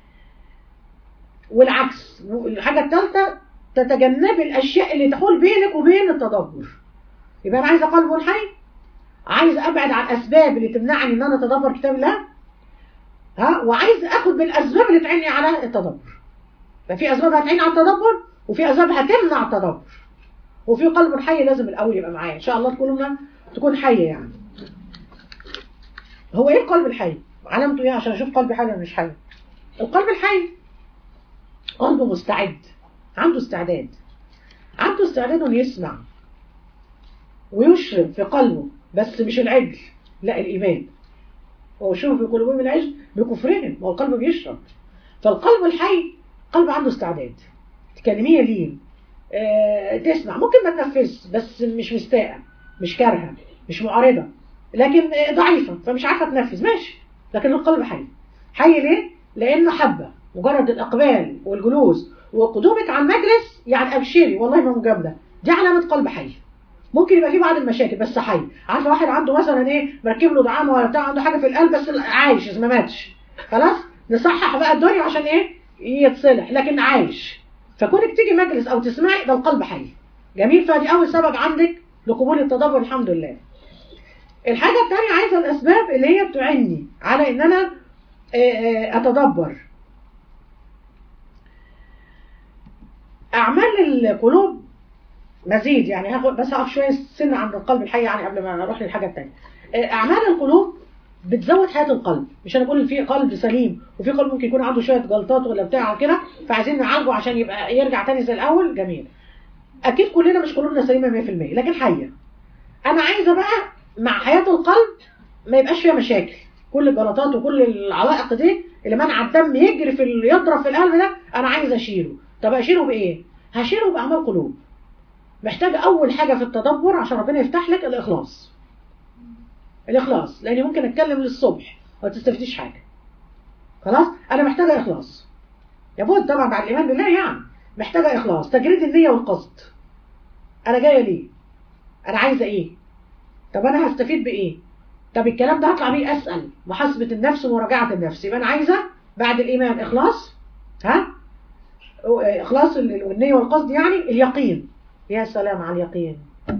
والعكس الحاجه الثالثه تتجنبي الاشياء اللي تحول بينك وبين التدبر يبقى انا عايزه قلب حي عايزه ابعد عن الاسباب اللي تمنعني ان انا اتدبر كتاب الله ها وعايز اخد بالاسباب اللي تعيني على التدبر ففي اسباب هتعين على التدبر وفي اسباب هتمنع التدبر وفي قلب حي لازم الاول يبقى معايا ان شاء الله تكون تكون حيه يعني هو ايه القلب الحي علامته ايه عشان اشوف قلبي حي ولا مش حي القلب الحي قلبه مستعد عنده استعداد عنده استعداد انه يسمع ويشرب في قلبه بس مش العجل لا الايمان هو شوف في قلوبهم العجل بكفرهم هو القلب بيشرب فالقلب الحي قلب عنده استعداد تكلميه لين آه تسمع ممكن ما تنفذش بس مش مستاءة مش كارهه مش معارضه لكن آه، ضعيفه فمش عارفه تنفذ ماشي لكن القلب حي حي ليه؟ لانه حبه مجرد الاقبال والجلوس وقدومك على المجلس يعني ابشري والله ما مجامله دي علامه قلب حي ممكن يبقى فيه بعض المشاكل بس حي عارفه واحد عنده مثلا ايه مركب له دعامه ولا بتاع عنده حاجه في القلب بس عايش ما ماتش خلاص نصحح بقى الدنيا عشان ايه يتصلح لكن عايش فكونك تيجي مجلس او تسمعي ده القلب حي جميل فدي اول سبب عندك لقبول التدبر الحمد لله الحاجه الثانيه عايزه الاسباب اللي هي بتعني على ان انا آه، آه، اتدبر اعمال القلوب مزيد يعني هاخد بس هقف شويه سن عند القلب الحي يعني قبل ما اروح للحاجه الثانيه اعمال القلوب بتزود حياه القلب مش انا بقول في قلب سليم وفي قلب ممكن يكون عنده شويه جلطات ولا بتاع كده فعايزين نعالجه عشان يبقى يرجع تاني زي الاول جميل اكيد كلنا مش قلوبنا سليمه 100% لكن حيه انا عايزه بقى مع حياه القلب ما يبقاش فيها مشاكل كل الجلطات وكل العوائق دي اللي منع الدم يجري في ال- يضرب في القلب ده انا عايزه اشيله طب اشيله بايه هشيله باعمال قلوب محتاجه اول حاجه في التدبر عشان ربنا يفتح لك الاخلاص الاخلاص لاني ممكن اتكلم للصبح وما تستفيديش حاجه خلاص انا محتاجه اخلاص لابد طبعا بعد الايمان بالله يعني محتاجه اخلاص تجريد النيه والقصد انا جايه ليه انا عايزه ايه طب انا هستفيد بايه طب الكلام ده هطلع بيه اسال محاسبه النفس ومراجعه النفس يبقى انا عايزه بعد الايمان اخلاص ها اخلاص ال- والنيه والقصد يعني اليقين يا سلام على اليقين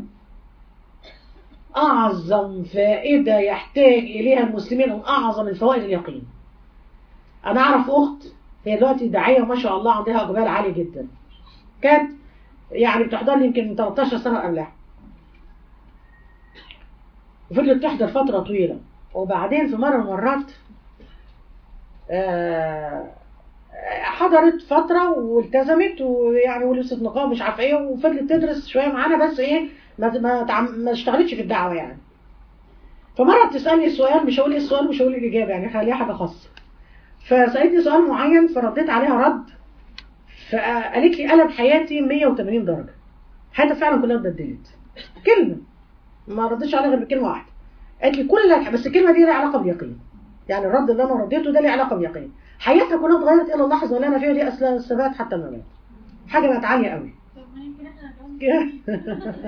اعظم فائده يحتاج اليها المسلمين من اعظم الفوائد اليقين انا اعرف اخت هي دلوقتي داعيه ما شاء الله عندها اقبال عالي جدا كانت يعني بتحضر لي يمكن من 13 سنه قبلها وفضلت تحضر فتره طويله وبعدين في مره من المرات آه، حضرت فتره والتزمت ويعني ولبست نقاب مش عارفه ايه وفضلت تدرس شويه معانا بس ايه ما ما تعم- ما اشتغلتش في الدعوه يعني فمره بتسالني السؤال مش هقول ايه السؤال مش هقول الاجابه يعني خليها حاجه خاصه فسالتني سؤال معين فرديت عليها رد فقالت لي قلب حياتي 180 درجه حياتي فعلا كلها اتبدلت كلمه ما ردتش عليها غير بكلمه واحده قالت لي كل الح- بس الكلمه دي لها علاقه باليقين يعني الرد اللي انا رديته ده ليه علاقه باليقين حياتها كلها اتغيرت الى اللحظه اللي انا فيها دي اصلا الثبات حتى الممات حاجه بقت عاليه قوي طب ما يمكن احنا نتجوز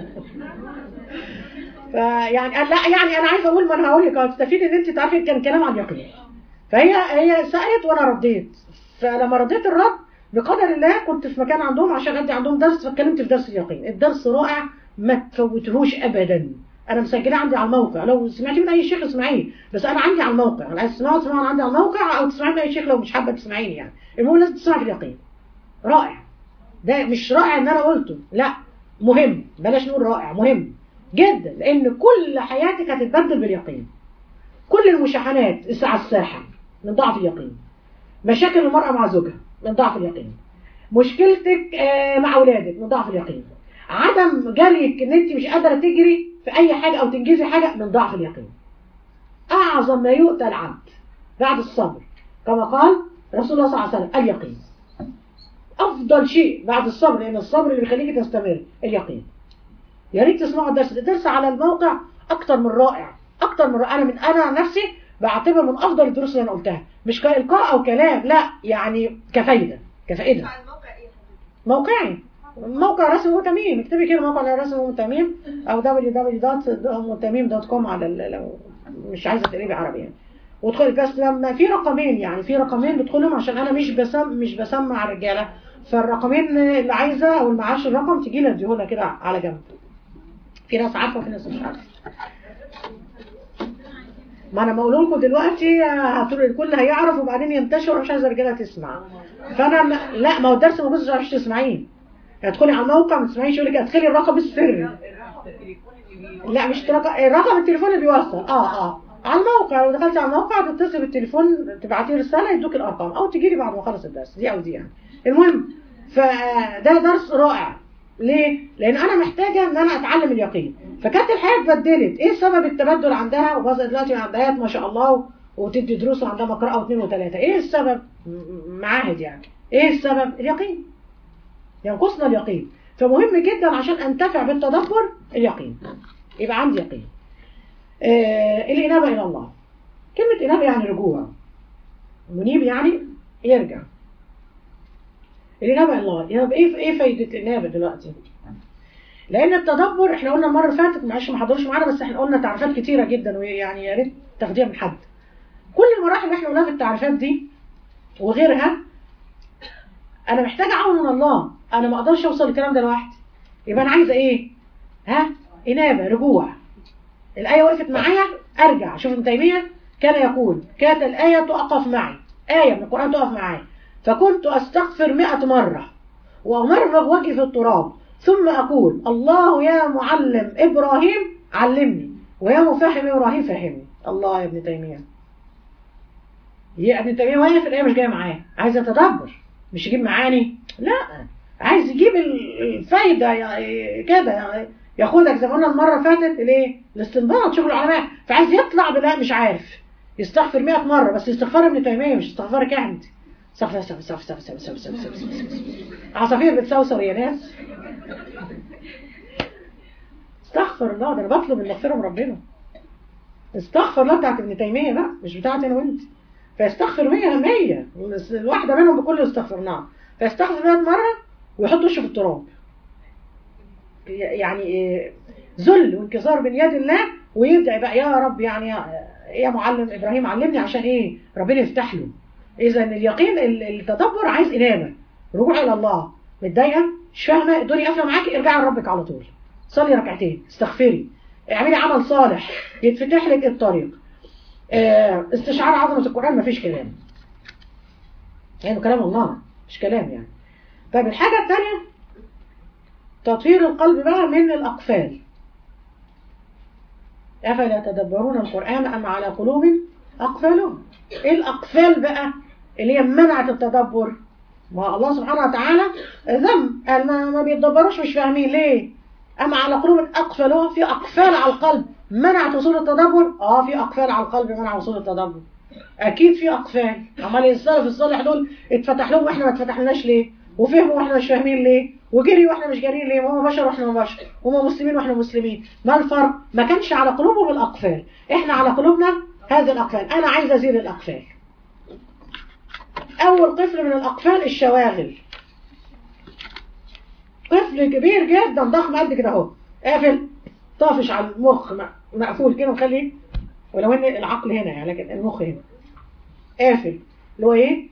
فيعني لا يعني انا عايزه اقول ما انا هقول لك هتستفيد ان انت تعرفي كان كلام عن اليقين فهي هي سالت وانا رديت فلما رديت الرد بقدر الله كنت في مكان عندهم عشان ادي عندهم درس فاتكلمت في درس اليقين الدرس رائع ما تفوتهوش ابدا انا مسجلاه عندي على الموقع لو سمعتي من اي شيخ اسمعيه بس انا عندي على الموقع انا عايز تسمعوا تسمعوا عندي على الموقع او تسمعي من اي شيخ لو مش حابه تسمعيني يعني المهم لازم تسمعي في اليقين رائع ده مش رائع ان انا قلته لا مهم بلاش نقول رائع مهم جدا لان كل حياتك هتتبدل باليقين كل المشاحنات على الساحه من ضعف اليقين مشاكل المرأة مع زوجها من ضعف اليقين مشكلتك آه، مع أولادك من ضعف اليقين عدم جريك ان انت مش قادرة تجري في اي حاجة او تنجزي حاجة من ضعف اليقين اعظم ما يؤتى العبد بعد الصبر كما قال رسول الله صلى الله عليه وسلم اليقين افضل شيء بعد الصبر لان الصبر اللي بيخليك تستمر اليقين يا ريت تسمعوا الدرس الدرس على الموقع اكتر من رائع اكتر من رائع انا من انا عن نفسي بعتبر من افضل الدروس اللي انا قلتها مش كالقاء او كلام لا يعني كفايده كفائده على الموقع ايه موقعي موقع رسم ام تميم اكتبي كده موقع رسم ام تميم او www.umتميم.com على ال- لو مش عايزه تقريبي عربي يعني وادخلي بس لما في رقمين يعني في رقمين بدخلهم عشان انا مش بسم مش بسمع رجاله فالرقمين اللي عايزه او المعاش الرقم تجي لي اديهولها كده على جنب في ناس عارفه وفي ناس مش عارفه ما انا بقول لكم دلوقتي هتقول الكل هيعرف وبعدين ينتشر ومش عايزه الرجاله تسمع فانا م... لا ما هو الدرس موجود مش عارفش تسمعيه ادخلي على الموقع ما تسمعيش يقول لك ادخلي الرقم السري لا مش رقم الرقم التليفون اللي بيوصل اه اه على الموقع لو دخلتي على الموقع تتصل بالتليفون تبعتي رساله يدوك الارقام او تجي لي بعد ما اخلص الدرس دي او دي يعني المهم فده درس رائع ليه؟ لان انا محتاجه ان انا اتعلم اليقين فكانت الحياه اتبدلت ايه سبب التبدل عندها وبقى دلوقتي عندها ما شاء الله وتدي دروس وعندها مقرأة واثنين وثلاثة ايه السبب م- م- معاهد يعني ايه السبب اليقين ينقصنا اليقين فمهم جدا عشان انتفع بالتدبر اليقين يبقى عندي يقين آه الانابه الى الله كلمه انابه يعني رجوع منيب يعني يرجع الانابه الى الله يبقى ايه ايه فايده الانابه دلوقتي لان التدبر احنا قلنا المره اللي فاتت معلش ما حضروش معانا بس احنا قلنا تعريفات كتيره جدا ويعني يا ريت تاخديها من حد كل المراحل اللي احنا قلناها في التعريفات دي وغيرها انا محتاجه عون من الله انا ما اقدرش اوصل للكلام ده لوحدي يبقى انا عايزه ايه ها انابه رجوع الايه وقفت معايا ارجع شوف ابن تيميه كان يقول كانت الايه تقف معي ايه من القران تقف معايا فكنت استغفر مئة مره وامرغ وجهي في التراب ثم اقول الله يا معلم ابراهيم علمني ويا مفهم ابراهيم فهمني الله يا ابن تيميه يا ابن تيميه واقف الايه مش جايه معاه عايز يتدبر مش يجيب معاني لا عايز يجيب ال- الفايده يعني كده يعني ياخدك زي ما قلنا المره اللي فاتت الايه الاستنباط شغل العلماء فعايز يطلع بلا مش عارف يستغفر 100 مره بس استغفار ابن تيميه مش استغفارك انت استغفر استغفر استغفر استغفر استغفر استغفر استغفر استغفر عصافير بتسوسر يا ناس استغفر الله ده انا بطلب المغفره من ربنا استغفر الله بتاعت ابن تيميه لا مش بتاعتي انا وانت فيستغفر 100 100 الواحده منهم بكل استغفرناها فيستغفر 100 مره ويحط وشه في التراب يعني إيه، ذل وانكسار بين يد الله ويدعي بقى يا رب يعني يا- يا معلم ابراهيم علمني عشان ايه ربنا يفتح له اذا اليقين ال- التدبر عايز انابه رجوع الى الله متضايقه مش فاهمه الدنيا قافله معاكي ارجعي لربك على طول صلي ركعتين استغفري اعملي عمل صالح يتفتح لك الطريق آه، استشعار عظمه القران مفيش كلام يعني كلام الله مش كلام يعني طيب الحاجه الثانيه تطهير القلب بقى من الأقفال أفلا يتدبرون القرآن أم على قلوب أقفالهم إيه الأقفال بقى اللي هي منعت التدبر ما الله سبحانه وتعالى ذم قال ما, ما بيتدبروش مش فاهمين ليه أما على قلوب أقفالهم في أقفال على القلب منعت وصول التدبر اه في أقفال على القلب منع وصول التدبر أكيد في أقفال أمال السلف الصالح دول اتفتح لهم وإحنا ما اتفتحناش ليه وفهموا واحنا مش فاهمين ليه وجري واحنا مش جارين ليه وهم بشر واحنا ما بشر وهم مسلمين واحنا مسلمين ما الفرق ما كانش على قلوبهم الاقفال احنا على قلوبنا هذه الاقفال انا عايز ازيل الاقفال اول قفل من الاقفال الشواغل قفل كبير جدا ضخم قد كده اهو قافل طافش على المخ م- مقفول كده مخليه ولو ان العقل هنا يعني لكن المخ هنا قافل اللي هو ايه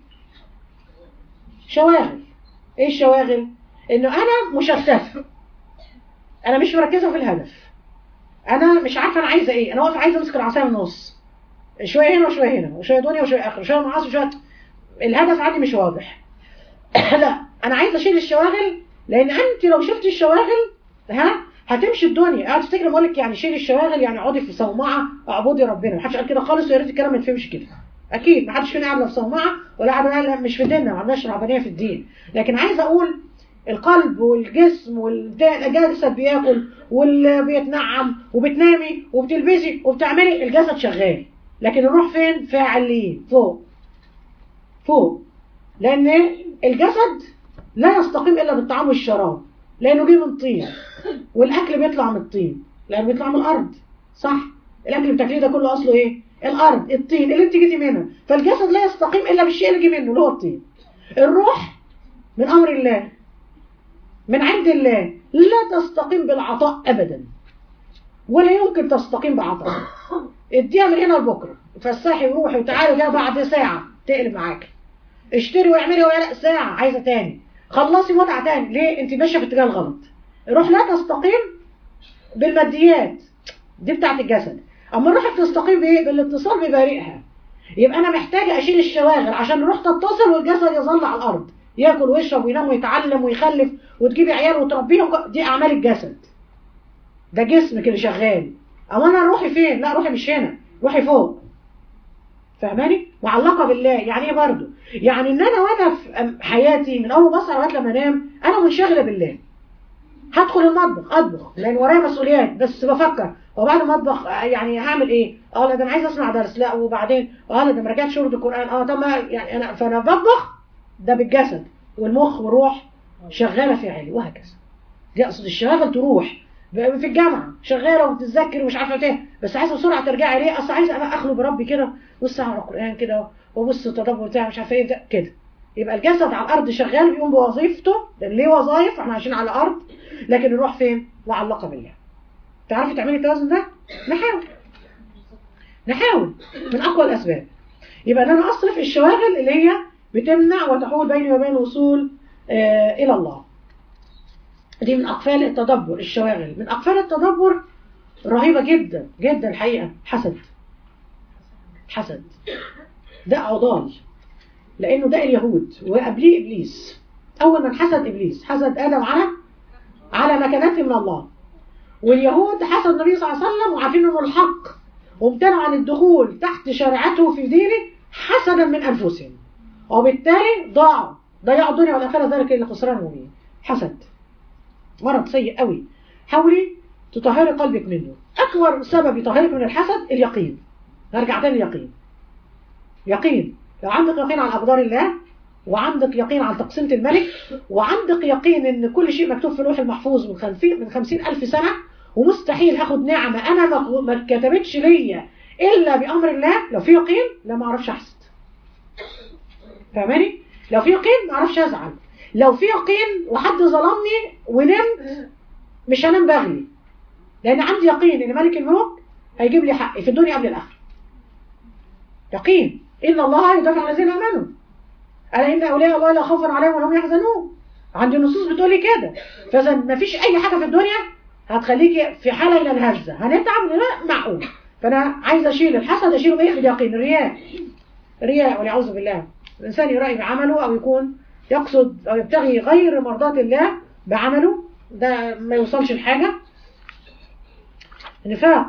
شواغل ايه الشواغل انه انا مشتته انا مش مركزه في الهدف انا مش عارفه انا عايزه ايه انا واقفه عايزه امسك العصايه من النص شويه هنا وشويه هنا وشويه دنيا وشويه اخره شويه معاصي وشويه الهدف عندي مش واضح لا انا عايزه اشيل الشواغل لان انت لو شلت الشواغل ها هتمشي الدنيا قاعد تفتكر بقول لك يعني شيل الشواغل يعني اقعدي في صومعه اعبدي ربنا محدش قال كده خالص ويا ريت الكلام ما يتفهمش كده اكيد محدش فينا قاعد لا في صومعه ولا قاعد لا مش في ديننا ما عندناش رهبانيه في الدين لكن عايزه اقول القلب والجسم والجسد بياكل واللي بيتنعم وبتنامي وبتلبسي وبتعملي الجسد شغال لكن الروح فين فاعلين فوق فوق لان الجسد لا يستقيم الا بالطعام والشراب لانه جه من طين والاكل بيطلع من الطين لانه بيطلع من الارض صح الاكل اللي بتاكليه ده كله اصله ايه الارض الطين اللي انت جيتي منها فالجسد لا يستقيم الا بالشيء اللي جه منه اللي هو الطين الروح من امر الله من عند الله لا تستقيم بالعطاء ابدا ولا يمكن تستقيم بعطاء اديها من هنا لبكره اتفسحي وروحي وتعالي جايه بعد ساعه تقلب معاكي اشتري واعملي ولا لا ساعه عايزه تاني خلصي متعه تاني ليه انت ماشيه في اتجاه الغلط الروح لا تستقيم بالماديات دي بتاعت الجسد اما الروح بتستقيم بايه بالاتصال ببارئها يبقى انا محتاجه اشيل الشواغل عشان الروح تتصل والجسد يظل على الارض ياكل ويشرب وينام ويتعلم ويخلف وتجيبي عيال وتربيهم دي اعمال الجسد ده جسمك اللي شغال اما انا روحي فين لا روحي مش هنا روحي فوق فاهماني معلقه بالله يعني ايه برضو يعني ان انا وانا في حياتي من اول ما اصحى لغايه لما انام انا منشغله بالله هدخل المطبخ اطبخ لان ورايا مسؤوليات بس بفكر وبعد ما اطبخ آه، يعني هعمل ايه؟ اه لا ده انا عايز اسمع درس لا وبعدين اه لا ده ما رجعتش شوربه القران اه طب ما يعني انا فانا بطبخ ده بالجسد والمخ والروح شغاله في عالي وهكذا دي اقصد الشغاله تروح ب- في الجامعه شغاله وبتذاكر ومش عارفه ايه بس عايزه بسرعه ترجعي ليه؟ اصل عايزه انا اخلو بربي كده بص على القران كده وبص التدبر بتاع مش عارفه ايه ده كده يبقى الجسد على الارض شغال بيقوم بوظيفته لان ليه وظايف احنا عايشين على الارض لكن الروح فين؟ معلقه بالله. تعرفي تعملي التوازن ده؟ نحاول. نحاول من اقوى الاسباب. يبقى ان انا اصرف الشواغل اللي هي بتمنع وتحول بيني وبين الوصول آه الى الله. دي من اقفال التدبر الشواغل، من اقفال التدبر رهيبه جدا جدا الحقيقه حسد. حسد. ده عضال لانه ده اليهود وقبليه ابليس. اول من حسد ابليس، حسد ادم على على مكانته من الله واليهود حسد النبي صلى الله عليه وسلم وعارفين انه الحق وامتنعوا عن الدخول تحت شريعته في دينه حسدا من انفسهم وبالتالي ضاعوا ضيعوا الدنيا والاخره ذلك اللي خسران مبين حسد مرض سيء قوي حاولي تطهري قلبك منه اكبر سبب يطهرك من الحسد اليقين نرجع تاني اليقين يقين لو عندك يقين على اقدار الله وعندك يقين على تقسيمة الملك وعندك يقين ان كل شيء مكتوب في اللوح المحفوظ من خمسين من خمسين ألف سنة ومستحيل هاخد نعمة أنا ما ما اتكتبتش ليا إلا بأمر الله لو في يقين لا ما أعرفش أحسد فاهماني؟ لو في يقين ما أعرفش أزعل لو في يقين وحد ظلمني ونمت مش هنام بغلي لأن عندي يقين إن ملك الملوك هيجيب لي حقي في الدنيا قبل الآخرة يقين إن الله يدافع عن الذين آمنوا ألا إن أولياء الله لا خوف عليهم ولا هم يحزنون عندي نصوص بتقول لي كده فإذا ما فيش أي حاجة في الدنيا هتخليكي في حالة من الهزة هنتعب لا معقول فأنا عايزة أشيل الحسد أشيله بإيه باليقين الرياء رياء والعياذ بالله الإنسان يرائي بعمله أو يكون يقصد أو يبتغي غير مرضاة الله بعمله ده ما يوصلش لحاجة نفاق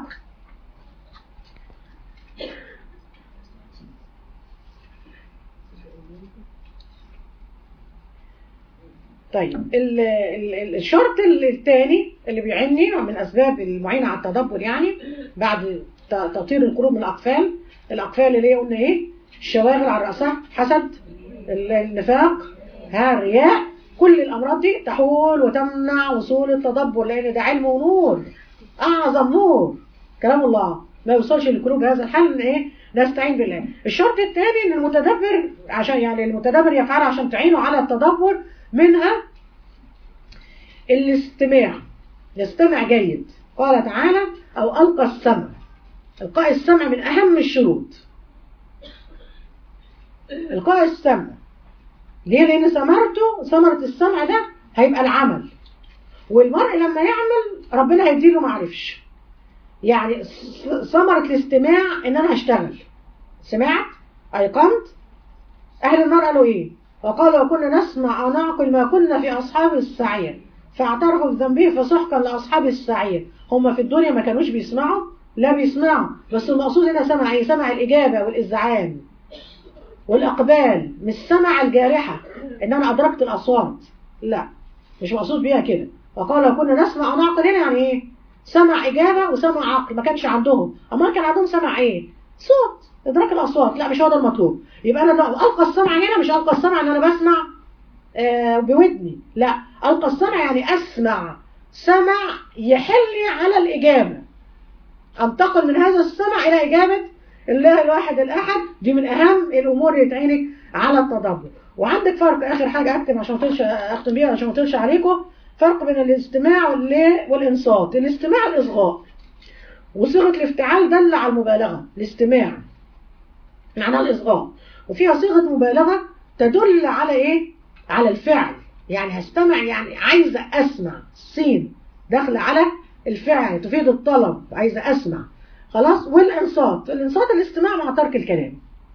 طيب ال ال الشرط الثاني اللي بيعني من اسباب المعينه على التدبر يعني بعد ت- تطهير القلوب من الاقفال الاقفال اللي هي قلنا ايه الشواغل على راسها حسد ال- النفاق ها الرياء كل الامراض دي تحول وتمنع وصول التدبر لان ده علم ونور اعظم نور كلام الله ما يوصلش للقلوب بهذا الحال ان ايه نستعين بالله الشرط الثاني ان المتدبر عشان يعني المتدبر يفعلها عشان تعينه على التدبر منها الاستماع يستمع جيد قال تعالى او القى السمع القاء السمع من اهم الشروط القاء السمع ليه لان ثمرته ثمره السمع ده هيبقى العمل والمرء لما يعمل ربنا هيديله معرفش يعني ث- ثمره الاستماع ان انا هشتغل سمعت ايقنت اهل النار قالوا ايه وقالوا وكنا نسمع او نعقل ما كنا في اصحاب السعير فاعترفوا بذنبهم فسحقا لاصحاب السعير هم في الدنيا ما كانوش بيسمعوا لا بيسمعوا بس المقصود هنا سمع ايه سمع الاجابه والازعاج والاقبال مش سمع الجارحه ان انا ادركت الاصوات لا مش مقصود بيها كده وقال لو كنا نسمع او نعقل هنا يعني ايه سمع اجابه وسمع عقل ما كانش عندهم اما كان عندهم سمع ايه صوت ادراك الاصوات لا مش هو ده المطلوب يبقى انا لو القى السمع هنا مش القى السمع ان انا بسمع آه بودني لا القى السمع يعني اسمع سمع يحل لي على الاجابه انتقل من هذا السمع الى اجابه الله الواحد الاحد دي من اهم الامور اللي تعينك على التدبر وعندك فرق اخر حاجه اكتب عشان ما اختم بيها عشان ما اطولش عليكم فرق بين الاستماع وال- والانصات الاستماع الاصغاء وصيغه الافتعال دل على المبالغه الاستماع معناها الاصغاء وفيها صيغه مبالغه تدل على ايه على الفعل يعني هستمع يعني عايزه اسمع سين داخله على الفعل تفيد الطلب عايزه اسمع خلاص والانصات الانصات الاستماع مع ترك الكلام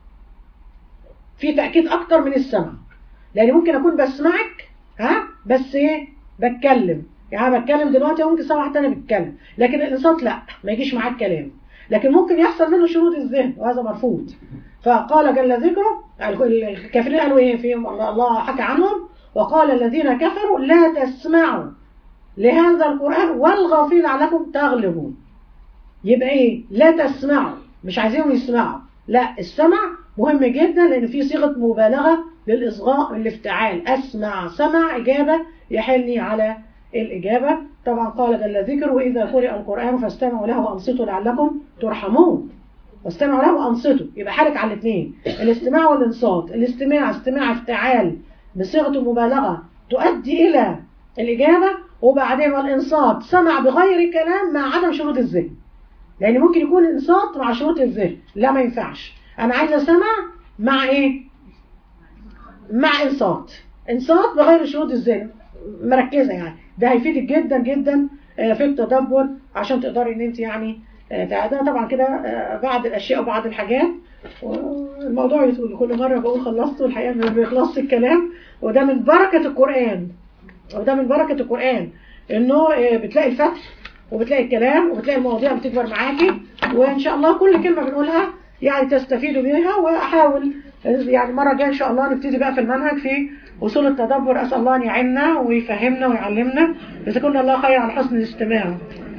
في تاكيد اكتر من السمع لان ممكن اكون بسمعك ها بس ايه بتكلم يعني بتكلم دلوقتي ممكن سمع واحد تاني بيتكلم لكن الانصات لا ما يجيش معاك كلام لكن ممكن يحصل منه شرود الذهن وهذا مرفوض فقال جل ذكره الكافرين قالوا ايه فيهم الله حكى عنهم وقال الذين كفروا لا تسمعوا لهذا القرآن والغافلين لعلكم تغلبون يبقى ايه لا تسمعوا مش عايزينهم يسمعوا لا السمع مهم جدا لان في صيغه مبالغه للاصغاء الافتعال اسمع سمع اجابه يحلني على الاجابه طبعا قال جل ذكره واذا قرئ القران فاستمعوا له وانصتوا لعلكم ترحمون واستمعوا له وانصتوا يبقى حالك على الاثنين الاستماع والانصات الاستماع استماع افتعال بصيغه مبالغه تؤدي الى الاجابه وبعدين والانصات سمع بغير كلام مع عدم شروط الذهن لان ممكن يكون انصات مع شروط الذهن لا ما ينفعش انا عايزه سمع مع ايه مع انصات انصات بغير شروط الذهن مركزه يعني ده هيفيدك جدا جدا آه، في التدبر عشان تقدري ان انت يعني آه، ده ده طبعا كده آه، بعض الاشياء وبعض الحاجات والموضوع يطول كل مره بقول خلصت والحقيقه ما بيخلصش الكلام وده من بركه القران وده من بركه القران انه آه، بتلاقي الفتح وبتلاقي الكلام وبتلاقي المواضيع بتكبر معاكي وان شاء الله كل كلمه بنقولها يعني تستفيدوا بيها واحاول يعني المره الجايه ان شاء الله نبتدي بقى في المنهج في اصول التدبر اسال الله ان يعيننا ويفهمنا ويعلمنا جزاكم الله خير على حسن الاستماع